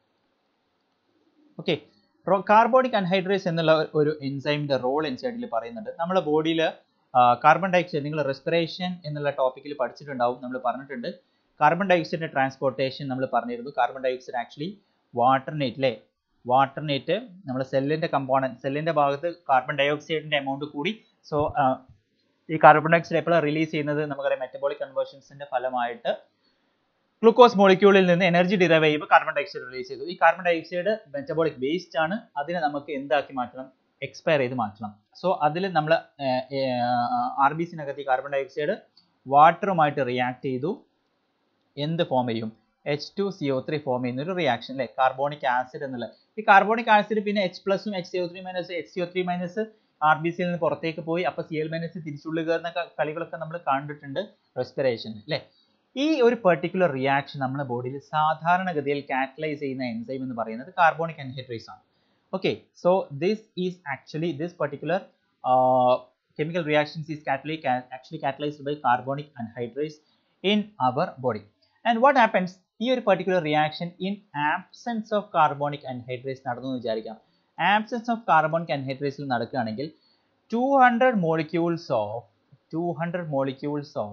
okay carbonic anhydrase എന്നുള്ള ഒരു എൻസൈമിന്റെ റോൾ എൻ സൈഡിൽ പറയുന്നുണ്ട് നമ്മുടെ ബോഡിയിൽ കാർബൺ ഡയോക്സൈഡ് നിങ്ങൾ റെസ്പിറേഷൻ എന്നുള്ള ടോപ്പിക്കിൽ പഠിച്ചിട്ടുണ്ടാവും നമ്മൾ പറഞ്ഞിട്ടുണ്ട് കാർബൺ ഡയോക്സൈഡിന്റെ ട്രാൻസ്പോർട്ടേഷൻ നമ്മൾ പറഞ്ഞിരുന്നു കാർബൺ ഡയോക്സൈഡ് ആക്ച്വലി വാട്ടർനേറ്റ് അല്ലേ വാട്ടർനേറ്റ് നമ്മുടെ സെല്ലിന്റെ കമ്പോണന്റ് സെല്ലിന്റെ ഭാഗത്ത് കാർബൺ ഡയോക്സൈഡിന്റെ എമൗണ്ട് കൂടി സോ ഈ കാർബൺ ഡയോക്സൈഡ് എപ്പോഴാണ് റിലീസ് ചെയ്യുന്നത് നമുക്കറിയാം മെറ്റബോളിക് കൺവേർഷൻസിന്റെ ഫലമായിട്ട് ഗ്ലൂക്കോസ് മോളിക്യൂളിൽ നിന്ന് എനർജി ഡിറൈവ് ചെയ്യുമ്പോൾ കാർബൺ ഡയോക്സൈഡ് റിലീസ് ചെയ്തു ഈ കാർബൺ ഡയോക്സൈഡ് മെറ്റബോളിക് വേസ്റ്റ് ആണ് അതിനെ നമുക്ക് എന്താക്കി മാറ്റണം എക്സ്പയർ ചെയ്ത് മാറ്റണം സോ അതിൽ നമ്മൾ ആർ ബി സിനകത്ത് ഈ കാർബൺ ഡയോക്സൈഡ് വാട്ടറുമായിട്ട് റിയാക്ട് ചെയ്തു എന്ത് ഫോം ചെയ്യും H two C O three form ചെയ്യുന്ന ഒരു റിയാക്ഷൻ അല്ലേ കാർബോണിക് ആസിഡ് എന്നുള്ള ഈ കാർബോണിക് ആസിഡ് പിന്നെ എച്ച് പ്ലസും H C O three minus H C O three minus R B സിയിൽ നിന്ന് പുറത്തേക്ക് പോയി അപ്പോൾ സി എൽ മൈനസ് തിരിച്ചുള്ളിൽ കയറുന്ന കളികളൊക്കെ നമ്മൾ കണ്ടിട്ടുണ്ട് റെസ്പിറേഷൻ അല്ലേ ഈ ഒരു പെർട്ടിക്കുലർ റിയാക്ഷൻ നമ്മുടെ ബോഡിയിൽ സാധാരണഗതിയിൽ കാറ്റലൈസ് ചെയ്യുന്ന എൻസൈം എന്ന് പറയുന്നത് കാർബോണിക് അൻഹൈഡ്രേസ് ആണ് okay so this is actually this particular chemical reactions is catalytic actually catalyzed by carbonic anhydrase in our body and what happens ഈ ഒരു particular reaction in absence of carbonic anhydrase നടന്നു എന്ന് വിചാരിക്കാം absence of carbonic അൻഹൈഡ്രേസിൽ നടക്കുകയാണെങ്കിൽ two hundred molecules of two hundred molecules of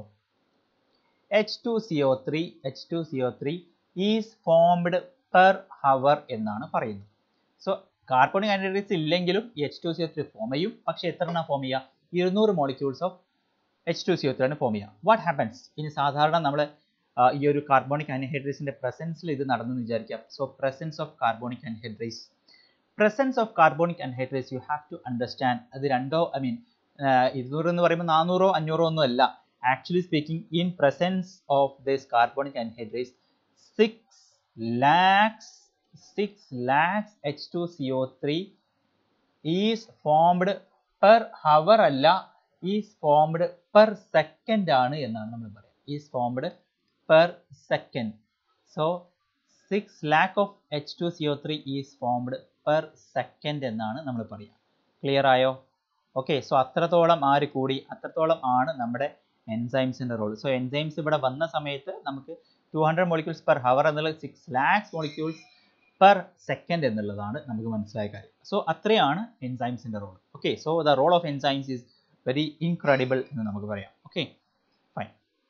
H2CO3 H2CO3 is formed per hour എന്നാണ് പറയുന്നത് so carbonic anhydrase ഇല്ലെങ്കിലും H two CO three form ചെയ്യും പക്ഷേ എത്ര എണ്ണം ഫോം ചെയ്യുക ഇരുന്നൂറ് molecules of H two CO three ആണ് ഫോം ചെയ്യുക വാട്ട് ഹാപ്പൻസ് ഇനി സാധാരണ നമ്മൾ ഈ ഒരു കാർബോണിക് അൻഹൈഡ്രേസിന്റെ പ്രസൻസിൽ ഇത് നടന്നെന്ന് വിചാരിക്കാം so presence of carbonic anhydrase presence of carbonic anhydrase you have to understand അത് രണ്ടോ ഐ മീൻ ഇരുന്നൂറ് എന്ന് പറയുമ്പോൾ നാനൂറോ അഞ്ഞൂറോ ഒന്നും അല്ല actually speaking in presence of this carbonic anhydrase 6 lakhs 6 lakhs H2CO3 is formed per hour അല്ല is formed per second ആണ് എന്നാണ് നമ്മൾ പറയുക is formed per second so 6 lakh of H2CO3 is formed per second എന്നാണ് നമ്മൾ പറയുക clear ആയോ okay so അത്രത്തോളം ആര് കൂടി അത്രത്തോളം ആണ് നമ്മുടെ എൻസൈംസിൻ്റെ റോൾ സോ എൻസൈംസ് ഇവിടെ വന്ന സമയത്ത് നമുക്ക് two hundred molecules per hour എന്നുള്ളത് six lakhs molecules per second എന്നുള്ളതാണ് നമുക്ക് മനസ്സിലായ കാര്യം സോ അത്രയാണ് എൻസൈംസിൻ്റെ role okay so the role of enzymes is very incredible എന്ന് നമുക്ക് പറയാം ഓക്കെ ഫൈൻ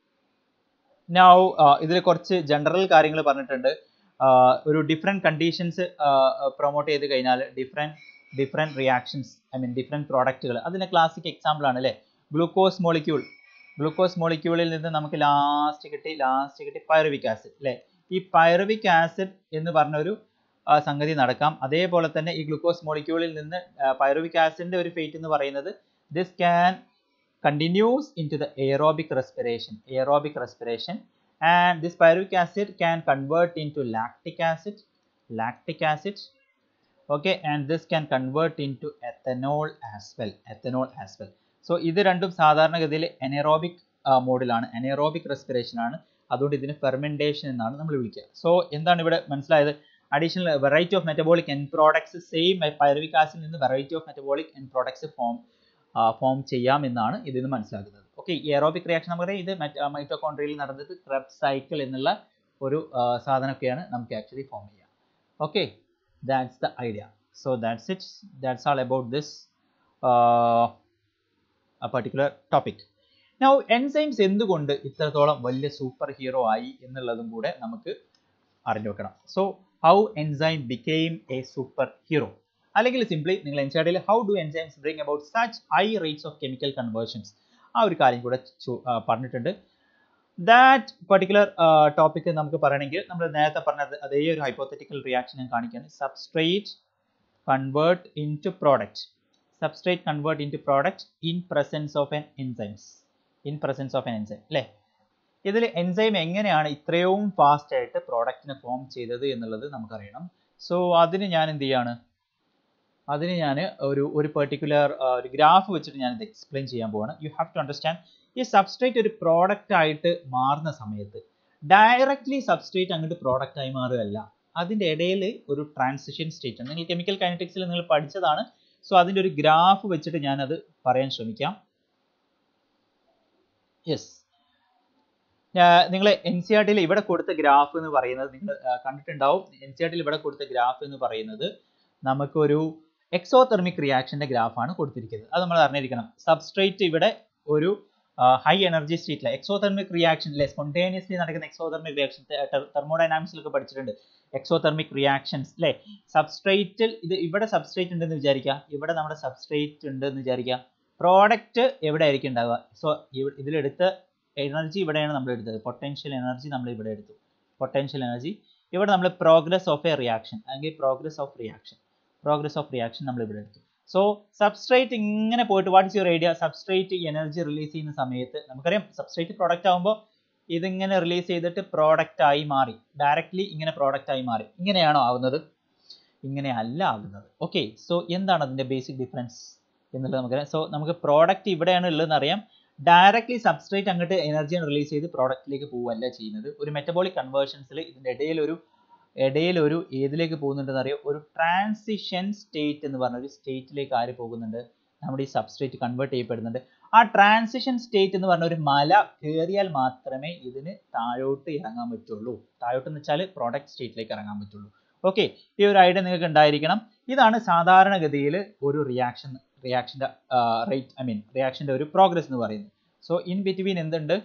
നൗ ഇതിൽ കുറച്ച് ജനറൽ കാര്യങ്ങൾ പറഞ്ഞിട്ടുണ്ട് ഒരു ഡിഫറെൻറ്റ് കണ്ടീഷൻസ് പ്രൊമോട്ട് ചെയ്ത് കഴിഞ്ഞാൽ different different reactions I mean different പ്രോഡക്റ്റുകൾ അതിൻ്റെ ക്ലാസിക് എക്സാമ്പിൾ ആണ് അല്ലേ ഗ്ലൂക്കോസ് മോളിക്യൂൾ ഗ്ലൂക്കോസ് മോളിക്യൂളിൽ നിന്ന് നമുക്ക് ലാസ്റ്റ് കിട്ടി ലാസ്റ്റ് കിട്ടി പൈറുവിക് ആസിഡ് അല്ലേ ഈ പൈറുവിക് ആസിഡ് എന്ന് പറഞ്ഞൊരു സംഗതി നടക്കാം അതേപോലെ തന്നെ ഈ ഗ്ലൂക്കോസ് മോളിക്യൂളിൽ നിന്ന് പൈറുവിക് ആസിഡിന്റെ ഒരു ഫേറ്റ് എന്ന് പറയുന്നത് this can continues into the aerobic respiration aerobic respiration and this pyruvic acid can convert into lactic acid lactic acid okay and this can convert into ethanol as well ethanol as well so ഇത് രണ്ടും സാധാരണഗതിയിൽ anaerobic മോഡിലാണ് anaerobic respiration ആണ് അതുകൊണ്ട് ഇതിന് fermentation എന്നാണ് നമ്മൾ വിളിക്കുക so എന്താണ് ഇവിടെ മനസ്സിലായത് additional variety of metabolic end products same pyruvic ആസിഡിൽ നിന്ന് variety of metabolic end products form form ചെയ്യാം എന്നാണ് ഇതിൽ നിന്ന് മനസ്സിലാക്കുന്നത് ഓക്കെ ഈ എറോബിക് റിയാക്ഷൻ നമുക്കറിയാം ഇത് മൈറ്റോകോൺട്രിയയിൽ നടന്നത് ക്രെബ് സൈക്കിൾ എന്നുള്ള ഒരു സാധനമൊക്കെയാണ് നമുക്ക് ആക്ച്വലി ഫോം ചെയ്യുക okay that's the idea so that's it that's all about this uh, a particular topic now enzymes എന്തുകൊണ്ട് ഇത്രത്തോളം വലിയ സൂപ്പർ ഹീറോ ആയി എന്നുള്ളതും കൂടെ നമുക്ക് അറിഞ്ഞു വെക്കണം so how enzyme became a super hero അല്ലെങ്കിൽ സിംപ്ലി നിങ്ങൾ N C how do enzymes bring about such high rates of chemical conversions ആ ഒരു കാര്യം കൂടെ പറഞ്ഞിട്ടുണ്ട് ദാറ്റ് പർട്ടിക്കുലർ ടോപ്പിക് നമുക്ക് പറയണമെങ്കിൽ നമ്മൾ നേരത്തെ പറഞ്ഞ അതേ ഒരു ഹൈപ്പോത്തറ്റിക്കൽ റിയാക്ഷൻ ഞാൻ കാണിക്കുകയാണ് substrate convert into product substrate convert into product in presence of an enzymes in presence of an enzyme അല്ലേ ഇതിൽ എൻസൈം എങ്ങനെയാണ് ഇത്രയും ഫാസ്റ്റ് ആയിട്ട് പ്രോഡക്റ്റിനെ ഫോം ചെയ്തത് എന്നുള്ളത് നമുക്കറിയണം സോ അതിന് ഞാൻ എന്ത് ചെയ്യാണ് അതിന് ഞാൻ ഒരു ഒരു പെർട്ടിക്കുലർ ഒരു ഗ്രാഫ് വെച്ചിട്ട് ഞാൻ ഇത് എക്സ്പ്ലെയിൻ ചെയ്യാൻ പോവാണ് യു ഹാവ് ടു അണ്ടർസ്റ്റാൻഡ് ഈ സബ്സ്ട്രേറ്റ് ഒരു പ്രോഡക്റ്റ് ആയിട്ട് മാറുന്ന സമയത്ത് ഡയറക്റ്റ്ലി സബ്സ്ട്രേറ്റ് അങ്ങോട്ട് പ്രോഡക്റ്റ് ആയി മാറുകയല്ല അതിൻ്റെ ഇടയിൽ ഒരു ട്രാൻസിഷൻ സ്റ്റേറ്റ് ഉണ്ട് നിങ്ങൾ കെമിക്കൽ കൈനറ്റിക്സിൽ നിങ്ങൾ പഠിച്ചതാണ് സോ അതിൻ്റെ ഒരു ഗ്രാഫ് വെച്ചിട്ട് ഞാനത് പറയാൻ ശ്രമിക്കാം യെസ് നിങ്ങൾ എൻ സി ആർ ടിയിൽ ഇവിടെ കൊടുത്ത ഗ്രാഫ് എന്ന് പറയുന്നത് നിങ്ങൾ കണ്ടിട്ടുണ്ടാവും എൻ സി ആർ ടിയിൽ ഇവിടെ കൊടുത്ത ഗ്രാഫ് എന്ന് പറയുന്നത് നമുക്കൊരു എക്സോതെർമിക് റിയാക്ഷന്റെ ഗ്രാഫാണ് കൊടുത്തിരിക്കുന്നത് അത് നമ്മൾ അറിഞ്ഞിരിക്കണം സബ്സ്ട്രേറ്റ് ഇവിടെ ഒരു ഹൈ എനർജി സ്റ്റേറ്റിലെ എക്സോതെർമിക് റിയാക്ഷൻ അല്ലെ സ്പോണ്ടേനിയസ്ലി നടക്കുന്ന എക്സോതെർമിക് റിയാക്ഷൻ തെർമോഡൈനാമിക്സിലൊക്കെ പഠിച്ചിട്ടുണ്ട് എക്സോതെർമിക് റിയാക്ഷൻസ് അല്ലെ സബ്സ്ട്രേറ്റിൽ ഇത് ഇവിടെ സബ്സ്ട്രേറ്റ് ഉണ്ടെന്ന് വിചാരിക്കുക ഇവിടെ നമ്മുടെ സബ്സ്ട്രേറ്റ് ഉണ്ടെന്ന് വിചാരിക്കുക പ്രോഡക്റ്റ് എവിടെ ആയിരിക്കും ഉണ്ടാവുക സോ ഇതിലെടുത്ത എനർജി ഇവിടെയാണ് നമ്മൾ എടുത്തത് പൊട്ടൻഷ്യൽ എനർജി നമ്മൾ ഇവിടെ എടുത്തു പൊട്ടൻഷ്യൽ എനർജി ഇവിടെ നമ്മൾ പ്രോഗ്രസ് ഓഫ് എ റിയാക്ഷൻ അല്ലെങ്കിൽ progress of reaction progress of reaction നമ്മൾ ഇവിടെ എടുത്തു സോ സബ്സ്ട്രേറ്റ് ഇങ്ങനെ പോയിട്ട് what is your idea substrate energy release ചെയ്യുന്ന സമയത്ത് നമുക്കറിയാം സബ്സ്ട്രേറ്റ് പ്രോഡക്റ്റ് ആകുമ്പോൾ ഇതിങ്ങനെ റിലീസ് ചെയ്തിട്ട് പ്രോഡക്റ്റ് ആയി മാറി ഡയറക്റ്റ്ലി ഇങ്ങനെ പ്രോഡക്റ്റ് ആയി മാറി ഇങ്ങനെയാണോ ആവുന്നത് ഇങ്ങനെ അല്ല ആകുന്നത് ഓക്കെ സോ എന്താണ് അതിന്റെ ബേസിക് ഡിഫറൻസ് എന്നുള്ളത് നമുക്കറിയാം സോ നമുക്ക് പ്രോഡക്റ്റ് ഇവിടെയാണ് ഉള്ളതെന്ന് അറിയാം ഡയറക്ട്ലി സബ്സ്ട്രേറ്റ് അങ്ങോട്ട് എനർജി റിലീസ് ചെയ്ത് പ്രോഡക്റ്റിലേക്ക് പോവല്ല ചെയ്യുന്നത് ഒരു മെറ്റബോളിക് കൺവേർഷൻസിൽ ഇതിന്റെ ഇടയിൽ ഒരു ഇടയിൽ ഒരു ഏതിലേക്ക് പോകുന്നുണ്ടെന്ന് അറിയാം ഒരു ട്രാൻസിഷൻ സ്റ്റേറ്റ് എന്ന് പറഞ്ഞ ഒരു സ്റ്റേറ്റിലേക്ക് ആര് പോകുന്നുണ്ട് നമ്മുടെ ഈ സബ്സ്ട്രേറ്റ് കൺവേർട്ട് ചെയ്യപ്പെടുന്നുണ്ട് ആ ട്രാൻസിഷൻ സ്റ്റേറ്റ് എന്ന് പറഞ്ഞ ഒരു മല കയറിയാൽ മാത്രമേ ഇതിന് താഴോട്ട് ഇറങ്ങാൻ പറ്റുള്ളൂ താഴോട്ട് എന്ന് വെച്ചാൽ പ്രോഡക്റ്റ് സ്റ്റേറ്റിലേക്ക് ഇറങ്ങാൻ പറ്റുള്ളൂ ഓക്കെ ഈ ഒരു ഐഡിയ നിങ്ങൾക്ക് ഉണ്ടായിരിക്കണം ഇതാണ് സാധാരണഗതിയിൽ ഒരു റിയാക്ഷൻ റിയാക്ഷൻ്റെ റേറ്റ് ഐ മീൻ റിയാക്ഷൻ്റെ ഒരു പ്രോഗ്രസ് എന്ന് പറയുന്നത് സോ ഇൻ ബിറ്റ്വീൻ എന്തുണ്ട്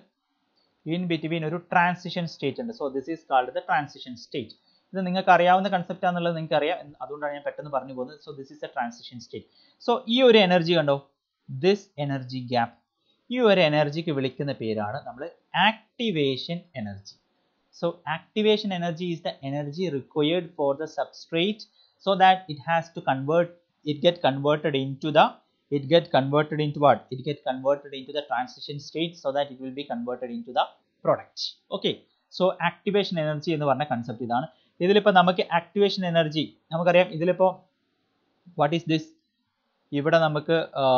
ഇൻ ബിറ്റ്വീൻ ഒരു ട്രാൻസിഷൻ സ്റ്റേറ്റ് ഉണ്ട് so this is called the transition state ഇത് നിങ്ങൾക്ക് അറിയാവുന്ന കൺസെപ്റ്റ് ആണെന്നുള്ളത് നിങ്ങൾക്ക് അറിയാം അതുകൊണ്ടാണ് ഞാൻ പെട്ടെന്ന് പറഞ്ഞു പോകുന്നത് so this is a transition state so ഈ ഒരു എനർജി കണ്ടോ ദിസ് എനർജി ഗ്യാപ്പ് ഈ ഒരു എനർജിക്ക് വിളിക്കുന്ന പേരാണ് നമ്മൾ activation energy so activation energy is the energy required for the substrate so that it has to convert it get converted into the it get converted into what it get converted into the transition state so that it will be converted into the product okay so activation energy എന്ന് പറഞ്ഞ concept ഇതാണ് ഇതിലിപ്പോൾ നമുക്ക് activation energy നമുക്കറിയാം ഇതിലിപ്പോൾ what is this ഇവിടെ നമുക്ക്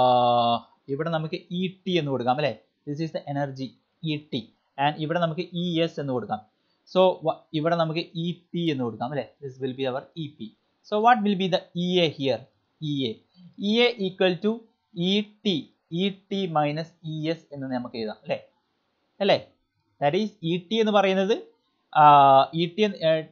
ഇവിടെ നമുക്ക് ഇ ടി എന്ന് കൊടുക്കാം അല്ലേ this is the energy E T and ഇവിടെ നമുക്ക് ഇ എസ് എന്ന് കൊടുക്കാം സോ ഇവിടെ നമുക്ക് ഇ പി എന്ന് കൊടുക്കാം അല്ലേ this will be our E P So what will be the EA here? EA. EA equal to ET. ET minus ES എന്ന് നമുക്ക് എഴുതാം അല്ലേ അല്ലേ ദാറ്റ് ഈസ് ഇ ടി എന്ന് പറയുന്നത് ഇ ടി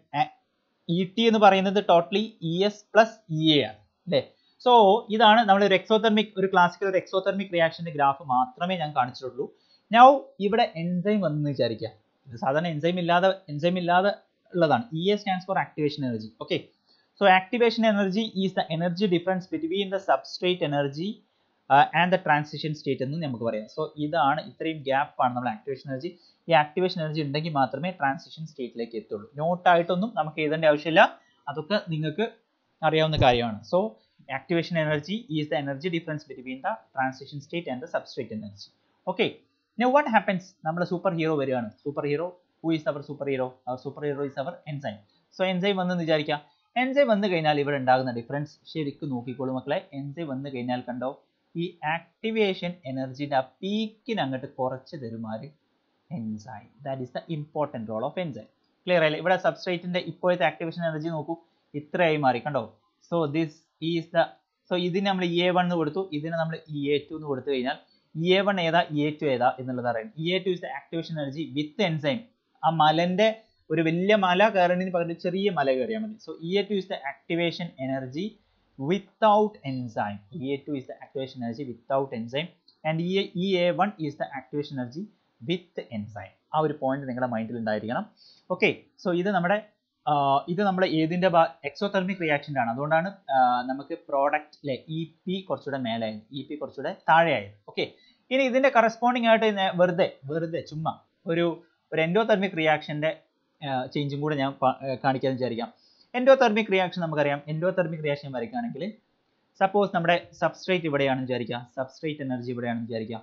ഇ ടി എന്ന് പറയുന്നത് totally E S plus E A ആണ് അല്ലേ സോ ഇതാണ് നമ്മൾ ഒരു എക്സോതെർമിക് ഒരു ക്ലാസിക്കൽ ഒരു എക്സോതെർമിക് റിയാക്ഷന്റെ ഗ്രാഫ് മാത്രമേ ഞാൻ കാണിച്ചിട്ടുള്ളൂ നൗ ഇവിടെ എൻസൈം വന്നു വിചാരിക്കുക ഇത് സാധാരണ എൻസൈം ഇല്ലാതെ എൻസൈം ഇല്ലാതെ ഉള്ളതാണ് E A stands for activation energy okay so activation energy is the energy difference between the substrate energy and the transition state എന്ന് നമുക്ക് പറയാം സോ ഇതാണ് ഇത്രയും ഗ്യാപ്പ് ആണ് നമ്മൾ ആക്ടിവേഷൻ എനർജി ഈ ആക്ടിവേഷൻ എനർജി ഉണ്ടെങ്കിൽ മാത്രമേ ട്രാൻസിഷൻ സ്റ്റേറ്റിലേക്ക് എത്തുള്ളൂ നോട്ടായിട്ടൊന്നും നമുക്ക് എഴുതേണ്ട ആവശ്യമില്ല അതൊക്കെ നിങ്ങൾക്ക് അറിയാവുന്ന കാര്യമാണ് so activation energy is the energy difference between the transition state and the substrate energy okay now what happens നമ്മുടെ സൂപ്പർ ഹീറോ വരികയാണ് super hero who is our super hero our super hero is our enzyme so enzyme വന്നെന്ന് വിചാരിക്കാം enzyme വന്നു കഴിഞ്ഞാൽ ഇവിടെ ഉണ്ടാകുന്ന difference ശരിക്കും നോക്കിക്കോളൂ മക്കളെ എൻസൈം വന്നു കഴിഞ്ഞാൽ കണ്ടോ ഈ ആക്ടിവേഷൻ എനർജിന്റെ ആ പീക്കിന് അങ്ങോട്ട് കുറച്ച് തരുമാറ് enzyme that is the important role of enzyme clear ആയില്ലേ ഇവിടെ സബ്സ്ട്രേറ്റിന്റെ ഇപ്പോഴത്തെ ആക്ടിവേഷൻ എനർജി നോക്കൂ ഇത്രയായി മാറി കണ്ടോ so this is the so ഇതിന് നമ്മൾ ഇ എ വൺ എന്ന് കൊടുത്തു ഇതിന് നമ്മൾ ഇ എ ടു എന്ന് കൊടുത്തു കഴിഞ്ഞാൽ ഇ എ വൺ ഏതാ ഇ എ ടു ഏതാ എന്നുള്ളത് അറിയാം E A two is the activation energy with enzyme ആ മലന്റെ ഒരു വലിയ മല കയറുന്നതിന് പകരം ചെറിയ മല കയറിയാൽ മതി so E A two is the activation energy without enzyme. EA2 is the activation energy without enzyme and EA, EA1 is the activation energy with enzyme. ആ ഒരു പോയിന്റ് നിങ്ങളുടെ മൈൻഡിൽ ഉണ്ടായിരിക്കണം ഓക്കെ സോ ഇത് നമ്മുടെ ഇത് നമ്മുടെ ഏതിന്റെ എക്സോതെർമിക് റിയാക്ഷൻ്റെ ആണ് അതുകൊണ്ടാണ് നമുക്ക് പ്രോഡക്റ്റ് അല്ലെ ഇ പി കുറച്ചുകൂടെ മേലായത് ഇ പി കുറച്ചുകൂടെ താഴെയായത് ഓക്കെ ഇനി ഇതിന്റെ കറസ്പോണ്ടിങ് ആയിട്ട് വെറുതെ വെറുതെ ചുമ്മാ ഒരു ഒരു എൻഡോതെർമിക് റിയാക്ഷന്റെ ചേഞ്ചും കൂടെ ഞാൻ കാണിക്കാമെന്ന് വിചാരിക്കാം എൻഡോതെർമിക് റിയാക്ഷൻ നമുക്കറിയാം എൻഡോതെർമിക് റിയാക്ഷൻ വരയ്ക്കുകയാണെങ്കിൽ സപ്പോസ് നമ്മുടെ സബ്സ്ട്രേറ്റ് ഇവിടെയാണെന്ന് വിചാരിക്കുക സബ്സ്ട്രേറ്റ് എനർജി ഇവിടെയാണെന്ന് വിചാരിക്കുക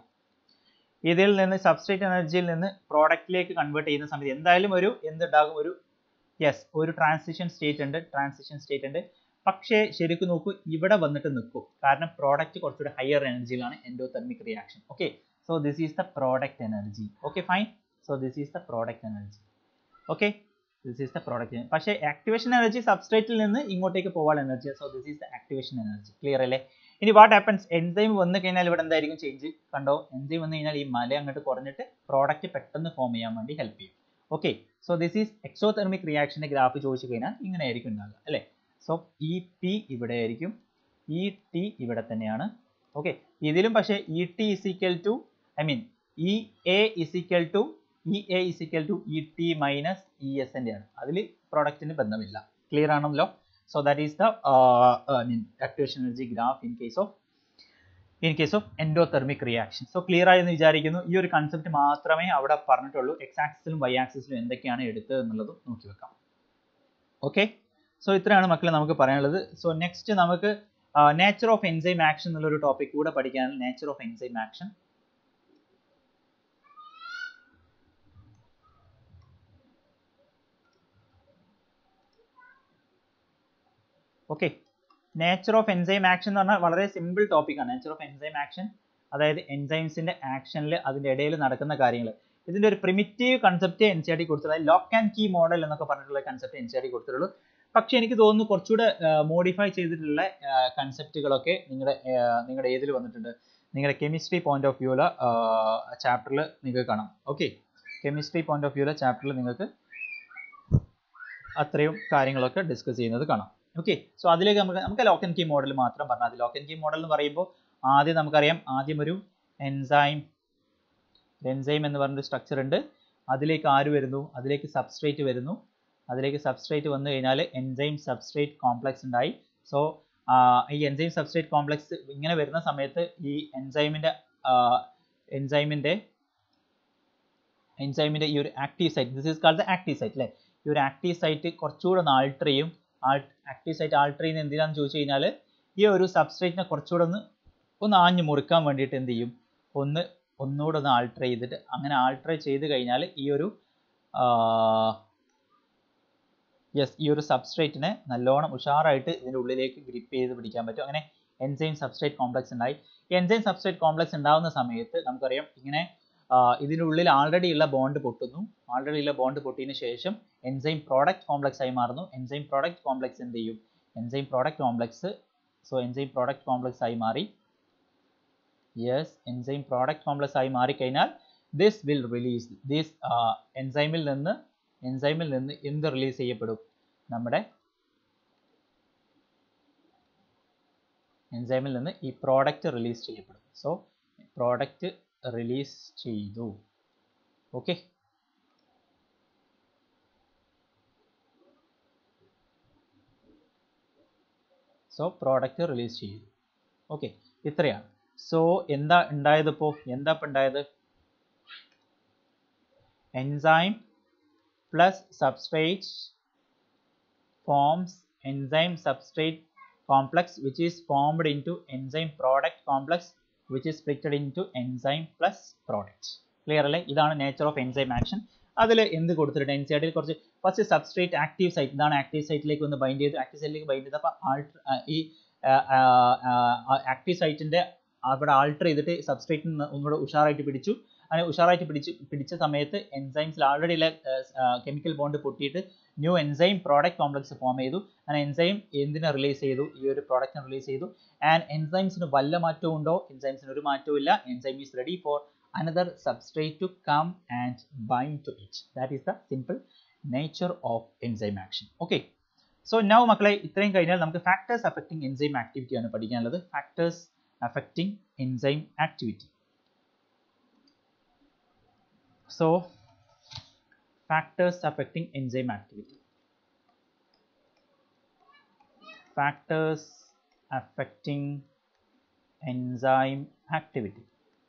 ഇതിൽ നിന്ന് സബ്സ്ട്രേറ്റ് എനർജിയിൽ നിന്ന് പ്രോഡക്റ്റിലേക്ക് കൺവേർട്ട് ചെയ്യുന്ന സമയത്ത് എന്തായാലും ഒരു എന്തുണ്ടാകും ഒരു യെസ് ഒരു ട്രാൻസിഷൻ സ്റ്റേറ്റ് ഉണ്ട് ട്രാൻസിഷൻ സ്റ്റേറ്റ് ഉണ്ട് പക്ഷേ ശരിക്കും നോക്കൂ ഇവിടെ വന്നിട്ട് നിൽക്കും കാരണം പ്രോഡക്റ്റ് കുറച്ചുകൂടി ഹയർ എനർജിയിലാണ് endothermic reaction okay so this is the product energy okay fine so this is the product energy okay this is the product പക്ഷേ ആക്ടിവേഷൻ എനർജി സബ്സ്ട്രേറ്റിൽ നിന്ന് ഇങ്ങോട്ടേക്ക് പോകാൻ energy so this is the activation energy clear അല്ലേ ഇനി what happens enzyme വന്നു കഴിഞ്ഞാൽ ഇവിടെ എന്തായിരിക്കും ചേഞ്ച് കണ്ടോ എൻസൈം വന്നു കഴിഞ്ഞാൽ ഈ മല അങ്ങോട്ട് കുറഞ്ഞിട്ട് പ്രോഡക്റ്റ് പെട്ടെന്ന് ഫോം ചെയ്യാൻ വേണ്ടി ഹെൽപ്പ് ചെയ്യും okay so this is exothermic റിയാക്ഷന്റെ ഗ്രാഫ് ചോദിച്ചു കഴിഞ്ഞാൽ ഇങ്ങനെ ആയിരിക്കും ഉണ്ടാകുക അല്ലേ സോ ഇ പി ഇവിടെ ആയിരിക്കും ഇ ടി ഇവിടെ തന്നെയാണ് ഓക്കെ ഇതിലും പക്ഷേ E T is equal to I mean E A is equal to E A is equal to E T minus E S എൻ്റെ ആണ് അതിൽ പ്രോഡക്റ്റിന് ബന്ധമില്ല ക്ലിയർ ആണല്ലോ so that is the mean activation energy graph in case of in case of endothermic reaction so clear ആയെന്ന് വിചാരിക്കുന്നു ഈ ഒരു കൺസെപ്റ്റ് മാത്രമേ അവിടെ പറഞ്ഞിട്ടുള്ളൂ എക്സ് ആക്സിസിലും വൈ ആക്സിസിലും എന്തൊക്കെയാണ് എടുത്തത് എന്നുള്ളതും നോക്കി വെക്കാം ഓക്കെ സോ ഇത്രയാണ് മക്കളെ നമുക്ക് പറയാനുള്ളത് സോ നെക്സ്റ്റ് നമുക്ക് നേച്ചർ ഓഫ് എൻസൈം ആക്ഷൻ എന്നുള്ളൊരു ടോപ്പിക് കൂടെ പഠിക്കാനുള്ള nature of enzyme action okay nature of enzyme action എന്ന് പറഞ്ഞാൽ വളരെ സിമ്പിൾ ടോപ്പിക്കാണ് നേച്ചർ ഓഫ് എൻസൈം ആക്ഷൻ അതായത് എൻസൈംസിന്റെ ആക്ഷനിൽ അതിന്റെ ഇടയിൽ നടക്കുന്ന കാര്യങ്ങൾ ഇതിന്റെ ഒരു primitive concept N C R T കൊടുത്തത് ലോക്ക് ആൻഡ് കീ മോഡൽ എന്നൊക്കെ പറഞ്ഞിട്ടുള്ള concept N C R T കൊടുത്തിട്ടുള്ളൂ പക്ഷെ എനിക്ക് തോന്നുന്നു കുറച്ചുകൂടെ മോഡിഫൈ ചെയ്തിട്ടുള്ള കൺസെപ്റ്റുകളൊക്കെ നിങ്ങളുടെ നിങ്ങളുടെ ഏതിൽ വന്നിട്ടുണ്ട് നിങ്ങളുടെ കെമിസ്ട്രി പോയിന്റ് ഓഫ് വ്യൂല ചാപ്റ്ററിൽ നിങ്ങൾക്ക് കാണാം ഓക്കെ കെമിസ്ട്രി പോയിന്റ് ഓഫ് വ്യൂല ചാപ്റ്ററിൽ നിങ്ങൾക്ക് അത്രയും കാര്യങ്ങളൊക്കെ ഡിസ്കസ് ചെയ്യുന്നത് കാണാം ഓക്കെ സോ അതിലേക്ക് നമുക്ക് നമുക്ക് ലോക്ക് ആൻഡ് കീ മോഡൽ മാത്രം പറഞ്ഞാൽ മതി ലോക്ക് ആൻഡ് കീ മോഡൽ എന്ന് പറയുമ്പോൾ ആദ്യം നമുക്കറിയാം ആദ്യം ഒരു എൻസൈം എൻസൈം എന്ന് പറഞ്ഞൊരു സ്ട്രക്ചർ ഉണ്ട് അതിലേക്ക് ആര് വരുന്നു അതിലേക്ക് സബ്സ്ട്രേറ്റ് വരുന്നു അതിലേക്ക് സബ്സ്ട്രേറ്റ് വന്നു കഴിഞ്ഞാൽ എൻസൈം സബ്സ്ട്രേറ്റ് കോംപ്ലക്സ് ഉണ്ടായി സോ ഈ എൻസൈം സബ്സ്ട്രേറ്റ് കോംപ്ലക്സ് ഇങ്ങനെ വരുന്ന സമയത്ത് ഈ എൻസൈമിൻ്റെ എൻസൈമിൻ്റെ എൻസൈമിൻ്റെ ഈ ഒരു active site this is called the active site അല്ലേ ഈ ഒരു ആക്റ്റീവ് സൈറ്റ് കുറച്ചുകൂടെ ഒന്ന് ആൾട്ടർ ചെയ്യും ആക്റ്റീവ് സൈറ്റ് ആൾട്ടർ ചെയ്യുന്നത് എന്തിനാന്ന് ചോദിച്ചു കഴിഞ്ഞാൽ ഈ ഒരു സബ്സ്ട്രേറ്റിനെ കുറച്ചുകൂടെ ഒന്ന് ഒന്ന് ആഞ്ഞു മുറുക്കാൻ വേണ്ടിയിട്ട് എന്ത് ചെയ്യും ഒന്ന് ഒന്നുകൂടെ ഒന്ന് ആൾട്ടർ ചെയ്തിട്ട് അങ്ങനെ ആൾട്ടർ ചെയ്ത് കഴിഞ്ഞാൽ ഈ ഒരു യെസ് ഈ ഒരു സബ്സ്ട്രേറ്റിനെ നല്ലോണം ഉഷാറായിട്ട് ഇതിൻ്റെ ഉള്ളിലേക്ക് ഗ്രിപ്പ് ചെയ്ത് പിടിക്കാൻ പറ്റും അങ്ങനെ എൻസൈം സബ്സ്ട്രേറ്റ് കോംപ്ലക്സ് ഉണ്ടായി എൻസൈം സബ്സ്ട്രേറ്റ് കോംപ്ലക്സ് ഉണ്ടാകുന്ന സമയത്ത് നമുക്കറിയാം ഇങ്ങനെ ഇതിൻ്റെ ഉള്ളിൽ ആൾറെഡി ഉള്ള ബോണ്ട് പൊട്ടുന്നു ആൾറെഡി ഉള്ള ബോണ്ട് പൊട്ടിയതിന് ശേഷം എൻസൈം പ്രോഡക്റ്റ് കോംപ്ലക്സ് ആയി മാറുന്നു എൻസൈം പ്രോഡക്റ്റ് കോംപ്ലക്സ് എന്ത് ചെയ്യും enzyme product complex so enzyme product complex ആയി മാറി യെസ് എൻസൈം പ്രോഡക്റ്റ് കോംപ്ലക്സ് ആയി മാറിക്കഴിഞ്ഞാൽ ദിസ് വിൽ റിലീസ് ദിസ് എൻസൈമിൽ നിന്ന് എൻസൈമിൽ നിന്ന് എന്ത് റിലീസ് ചെയ്യപ്പെടും നമ്മുടെ എൻസൈമിൽ നിന്ന് ഈ പ്രോഡക്റ്റ് റിലീസ് ചെയ്യപ്പെടും സോ പ്രോഡക്റ്റ് റിലീസ് ചെയ്തു ഓക്കെ സോ പ്രോഡക്റ്റ് റിലീസ് ചെയ്തു ഓക്കെ ഇത്രയാണ് സോ എന്താ ഉണ്ടായത് ഇപ്പോൾ എന്താ ഇപ്പം ഉണ്ടായത് enzyme plus substrate forms enzyme substrate complex which is formed into enzyme product complex which is splitted into enzyme plus product clear അല്ലേ ഇതാണ് നേച്ചർ ഓഫ് എൻസൈം ആക്ഷൻ അതിൽ എന്ത് കൊടുത്തിട്ടുണ്ട് എൻ സി ആർ കുറച്ച് ഫസ്റ്റ് സബ്സ്ട്രേറ്റ് ആക്റ്റീവ് സൈറ്റ് ഇതാണ് active സൈറ്റിലേക്ക് ഒന്ന് bind ചെയ്ത് ആക്റ്റീവ് സൈറ്റിലേക്ക് ബൈൻഡ് ചെയ്ത് അപ്പോൾ ആൾട്ടർ ഈ ആക്റ്റീവ് സൈറ്റിന്റെ അവിടെ ആൾട്ടർ ചെയ്തിട്ട് സബ്സ്ട്രേറ്റ് ഒന്നുകൂടെ ഉഷാറായിട്ട് പിടിച്ചു അങ്ങനെ ഉഷാറായിട്ട് പിടിച്ച് പിടിച്ച സമയത്ത് എൻസൈംസിൽ ആൾറെഡി ഉള്ള കെമിക്കൽ ബോണ്ട് പൊട്ടിയിട്ട് new enzyme product complex form ചെയ്തു അങ്ങനെ എൻസൈം എന്തിനെ റിലീസ് ചെയ്തു ഈ ഒരു പ്രോഡക്റ്റിനെ റിലീസ് ചെയ്തു ആൻഡ് എൻസൈംസിന് വല്ല മാറ്റവും ഉണ്ടോ എൻസൈംസിന് ഒരു മാറ്റവും ഇല്ല enzyme is ready for another substrate to come and bind to it. That is the simple nature of enzyme action. Okay. So now മക്കളെ ഇത്രയും കഴിഞ്ഞാൽ നമുക്ക് ഫാക്ടേഴ്സ് അഫക്റ്റിംഗ് എൻസൈം ആക്ടിവിറ്റി ആണ് പഠിക്കാനുള്ളത് factors affecting enzyme activity so factors affecting enzyme activity factors affecting enzyme activity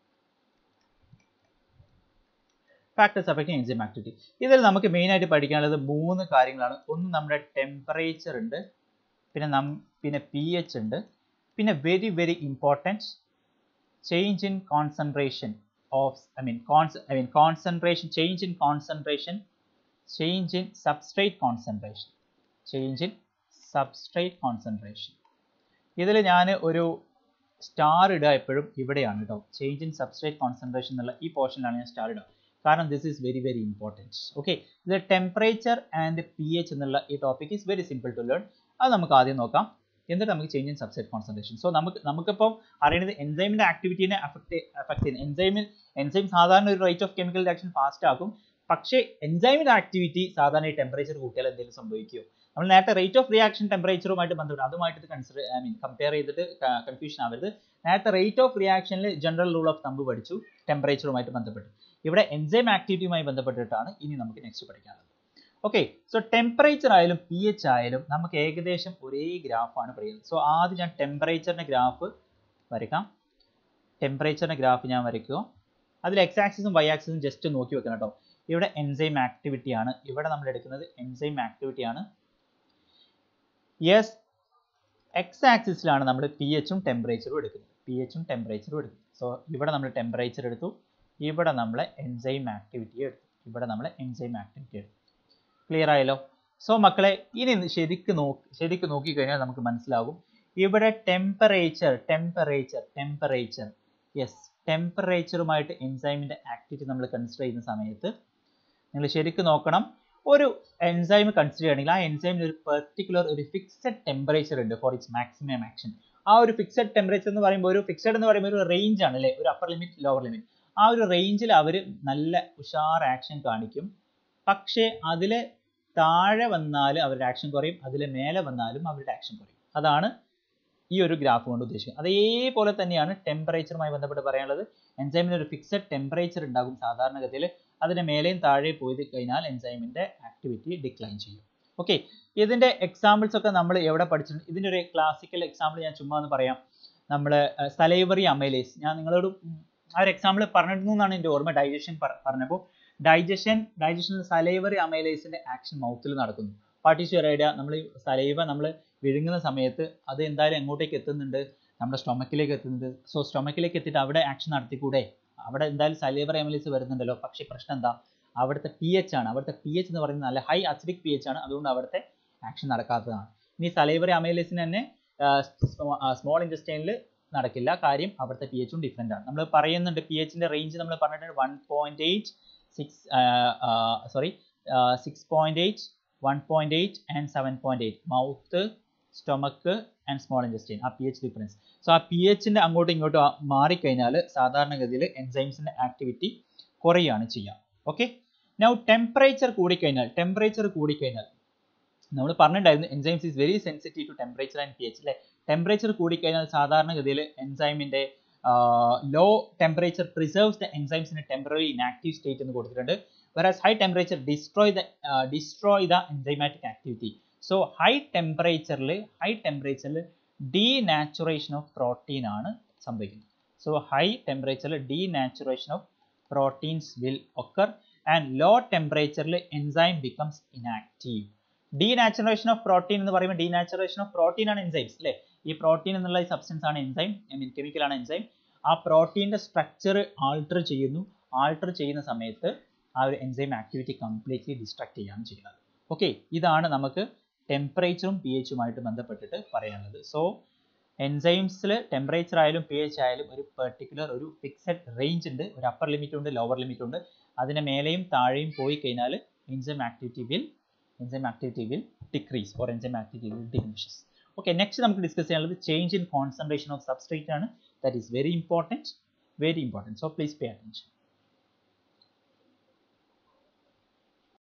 factors affecting enzyme activity ഇതിൽ നമുക്ക് main ആയിട്ട് പഠിക്കാനുള്ളത് മൂന്ന് കാര്യങ്ങളാണ് ഒന്ന് നമ്മുടെ ടെമ്പറേച്ചർ ഉണ്ട് പിന്നെ നം പിന്നെ പി എച്ച് ഉണ്ട് പിന്നെ very very important change in concentration of I mean cons I mean concentration change in concentration change in substrate concentration change in substrate concentration ഇതിൽ ഞാൻ ഒരു സ്റ്റാർ ഇടുക എപ്പോഴും ഇവിടെയാണ് കേട്ടോ ചേഞ്ച് ഇൻ സബ്സ്ട്രേറ്റ് കോൺസെൻട്രേഷൻ എന്നുള്ള ഈ പോർഷനിലാണ് ഞാൻ സ്റ്റാർ ഇടുക കാരണം this is very very important okay ഇത് ടെമ്പറേച്ചർ ആൻഡ് പി എച്ച് എന്നുള്ള ഈ topic is very simple to learn അത് നമുക്ക് ആദ്യം നോക്കാം എന്നിട്ട് നമുക്ക് change in subset concentration so നമുക്ക് നമുക്കിപ്പം അറിയുന്നത് എൻസൈമിന്റെ ആക്ടിവിറ്റീനെ അഫക്ട് അഫക്ട് ചെയ്യുന്നത് എൻസൈമിൽ എൻസൈം സാധാരണ ഒരു rate of chemical reaction fast ആക്കും പക്ഷേ എൻസൈമിന്റെ ആക്ടിവിറ്റി സാധാരണ ഈ ടെമ്പറേച്ചർ കൂട്ടിയാൽ എന്തെങ്കിലും സംഭവിക്കുമോ നമ്മൾ നേരത്തെ റേറ്റ് ഓഫ് റിയാക്ഷൻ ടെമ്പറേച്ചറുമായിട്ട് ബന്ധപ്പെട്ട് അതുമായിട്ട് ഇത് കൺസിഡർ ഐ മീൻ കമ്പയർ ചെയ്തിട്ട് കൺഫ്യൂഷൻ ആവരുത് നേരത്തെ റേറ്റ് ഓഫ് റിയാക്ഷനിൽ ജനറൽ റൂൾ ഓഫ് തമ്പ് പഠിച്ചു ടെമ്പറേച്ചറുമായിട്ട് ബന്ധപ്പെട്ട് ഇവിടെ എൻസൈം ആക്ടിവിറ്റിയുമായി ബന്ധപ്പെട്ടിട്ടാണ് ഇനി നമുക്ക് നെക്സ്റ്റ് പഠിക്കാനുള്ളത് ഓക്കെ സോ ടെമ്പറേച്ചർ ആയാലും പി എച്ച് ആയാലും നമുക്ക് ഏകദേശം ഒരേ ഗ്രാഫാണ് പറയുന്നത് സോ ആദ്യം ഞാൻ ടെമ്പറേച്ചറിന്റെ ഗ്രാഫ് വരയ്ക്കാം ടെമ്പറേച്ചറിന്റെ ഗ്രാഫ് ഞാൻ വരയ്ക്കുക അതിൽ എക്സ് ആക്സിസും വൈ ആക്സിസും ജസ്റ്റ് നോക്കി വെക്കണം കേട്ടോ ഇവിടെ എൻസൈം ആക്ടിവിറ്റി ആണ് ഇവിടെ നമ്മൾ എടുക്കുന്നത് എൻസൈം ആക്ടിവിറ്റി ആണ് യെസ് എക്സ് ആക്സിസിലാണ് നമ്മൾ പി എച്ചും ടെമ്പറേച്ചറും എടുക്കുന്നത് പി എച്ചും ടെമ്പറേച്ചറും എടുക്കുന്നത് സോ ഇവിടെ നമ്മൾ ടെമ്പറേച്ചർ എടുത്തു ഇവിടെ നമ്മൾ എൻസൈം ആക്ടിവിറ്റി എടുത്തു ഇവിടെ നമ്മൾ എൻസൈം ആക്ടിവിറ്റി എടുത്തു ക്ലിയർ ആയല്ലോ സോ മക്കളെ ഇനി ശരിക്ക് നോക്കി ശരിക്ക് നോക്കിക്കഴിഞ്ഞാൽ നമുക്ക് മനസ്സിലാകും ഇവിടെ ടെമ്പറേച്ചർ ടെമ്പറേച്ചർ ടെമ്പറേച്ചർ യെസ് ടെമ്പറേച്ചറുമായിട്ട് എൻസൈമിൻ്റെ ആക്ടിവിറ്റി നമ്മൾ കൺസിഡർ ചെയ്യുന്ന സമയത്ത് നിങ്ങൾ ശരിക്കും നോക്കണം ഒരു എൻസൈം കൺസിഡർ ചെയ്യണമെങ്കിൽ ആ എൻസൈമിന് ഒരു പെർട്ടിക്കുലർ ഒരു ഫിക്സഡ് ടെമ്പറേച്ചർ ഉണ്ട് ഫോർ ഇറ്റ്സ് മാക്സിമം ആക്ഷൻ ആ ഒരു ഫിക്സഡ് ടെമ്പറേച്ചർ എന്ന് പറയുമ്പോൾ ഒരു ഫിക്സഡ് എന്ന് പറയുമ്പോൾ ഒരു റേഞ്ച് ആണ് അല്ലേ ഒരു അപ്പർ ലിമിറ്റ് ലോവർ ലിമിറ്റ് ആ ഒരു റേഞ്ചിൽ അവർ നല്ല ഉഷാർ ആക്ഷൻ കാണിക്കും പക്ഷേ അതിൽ താഴെ വന്നാൽ അവരുടെ ആക്ഷൻ കുറയും അതിൽ മേലെ വന്നാലും അവരുടെ ആക്ഷൻ കുറയും അതാണ് ഈ ഒരു ഗ്രാഫ് കൊണ്ട് ഉദ്ദേശിക്കുന്നത് അതേപോലെ തന്നെയാണ് ടെമ്പറേച്ചറുമായി ബന്ധപ്പെട്ട് പറയാനുള്ളത് എൻസൈമിന് ഒരു ഫിക്സഡ് ടെമ്പറേച്ചർ ഉണ്ടാകും സാധാരണഗതിയിൽ അതിന് മേലെയും താഴെ പോയി കഴിഞ്ഞാൽ എൻസൈമിന്റെ ആക്ടിവിറ്റി ഡിക്ലൈൻ ചെയ്യും ഓക്കെ ഇതിന്റെ എക്സാമ്പിൾസ് ഒക്കെ നമ്മൾ എവിടെ പഠിച്ചിട്ടുണ്ട് ഇതിന്റെ ഒരു ക്ലാസിക്കൽ എക്സാമ്പിൾ ഞാൻ ചുമ്മാ ഒന്ന് പറയാം നമ്മൾ സലൈവറി അമൈലേസ് ഞാൻ നിങ്ങളോട് ആ ഒരു എക്സാമ്പിൾ പറഞ്ഞിരുന്നു എന്നാണ് എൻ്റെ ഓർമ്മ ഡൈജഷൻ പറഞ്ഞപ്പോൾ ഡൈജഷൻ ഡൈജഷനിൽ സലൈവറി അമൈലേസിന്റെ ആക്ഷൻ മൗത്തിൽ നടക്കുന്നു പാർട്ടീസ് ഒരു ഐഡിയ നമ്മൾ സലൈവ നമ്മൾ വിഴുങ്ങുന്ന സമയത്ത് അത് എന്തായാലും എങ്ങോട്ടേക്ക് എത്തുന്നുണ്ട് നമ്മുടെ സ്റ്റൊമക്കിലേക്ക് എത്തുന്നുണ്ട് സോ സ്റ്റൊമക്കിലേക്ക് എത്തിയിട്ട് അവിടെ ആക്ഷൻ നടത്തിക്കൂടെ അവിടെ എന്തായാലും സലൈവറി അമൈലേസ് വരുന്നുണ്ടല്ലോ പക്ഷേ പ്രശ്നം എന്താ അവിടുത്തെ പി എച്ച് ആണ് അവിടുത്തെ പി എച്ച് എന്ന് പറയുന്നത് നല്ല ഹൈ അസിഡിക് പി എച്ച് ആണ് അതുകൊണ്ട് അവിടുത്തെ ആക്ഷൻ നടക്കാത്തതാണ് ഇനി സലൈവറി അമൈലേസിന് തന്നെ സ്മോൾ ഇൻറ്റസ്റ്റൈനിൽ നടക്കില്ല കാര്യം അവിടുത്തെ പി എച്ചും ഡിഫറെൻ്റ് ആണ് നമ്മൾ പറയുന്നുണ്ട് പി എച്ചിൻ്റെ റേഞ്ച് നമ്മൾ പറഞ്ഞിട്ടുണ്ട് one point eight six sorry six point eight one point eight and seven point eight mouth stomach and small intestine ആ പി എച്ച് ഡിഫറൻസ് സോ ആ പി എച്ചിൻ്റെ അങ്ങോട്ടും ഇങ്ങോട്ടും ആ- മാറിക്കഴിഞ്ഞാൽ സാധാരണഗതിയിൽ എൻസൈംസിൻ്റെ ആക്ടിവിറ്റി കുറയുകയാണ് ചെയ്യുക ഓക്കെ നൗ ടെമ്പറേച്ചർ കൂടിക്കഴിഞ്ഞാൽ ടെമ്പറേച്ചർ കൂടിക്കഴിഞ്ഞാൽ നമ്മൾ പറഞ്ഞിട്ടുണ്ടായിരുന്നു enzymes is very sensitive to temperature and P H അല്ലേ ടെമ്പറേച്ചർ കൂടിക്കഴിഞ്ഞാൽ സാധാരണഗതിയിൽ എൻസൈമിൻ്റെ low temperature preserves the enzymes in temporary inactive state എന്ന് കൊടുത്തിട്ടുണ്ട് whereas high temperature destroy the uh, destroy the enzymatic activity so high temperature high temperature denaturation of protein ആണ് സംഭവിക്കുന്നത് so high temperature denaturation of proteins will occur and low temperature enzyme becomes inactive denaturation of protein എന്ന് പറയുമ്പോൾ denaturation of protein ആണ് enzymes അല്ലേ ഈ protein എന്നുള്ള ഈ substance ആണ് എൻസൈം ഐ മീൻ കെമിക്കൽ ആണ് എൻസൈം ആ പ്രോട്ടീൻ്റെ സ്ട്രക്ചർ ആൾട്ടർ ചെയ്യുന്നു ആൾട്ടർ ചെയ്യുന്ന സമയത്ത് ആ ഒരു എൻസൈം ആക്ടിവിറ്റി കംപ്ലീറ്റ്ലി ഡിസ്ട്രക്ട് ചെയ്യുകയാണ് ചെയ്യുന്നത് ഓക്കെ ഇതാണ് നമുക്ക് ടെമ്പറേച്ചറും പി എച്ചുമായിട്ട് ബന്ധപ്പെട്ടിട്ട് പറയാനുള്ളത് സോ എൻസൈംസിൽ ടെമ്പറേച്ചർ ആയാലും പി എച്ച് ആയാലും ഒരു പെർട്ടിക്കുലർ ഒരു ഫിക്സഡ് റേഞ്ച് ഉണ്ട് ഒരു അപ്പർ ലിമിറ്റ് ഉണ്ട് ലോവർ ലിമിറ്റ് ഉണ്ട് അതിന് മേലെയും താഴെയും പോയി കഴിഞ്ഞാൽ enzyme activity will enzyme activity will decrease or enzyme activity will diminishes okay next നമുക്ക് ഡിസ്കസ് ചെയ്യാനുള്ളത് change in concentration of substrate ആണ് that is very important very important so please pay attention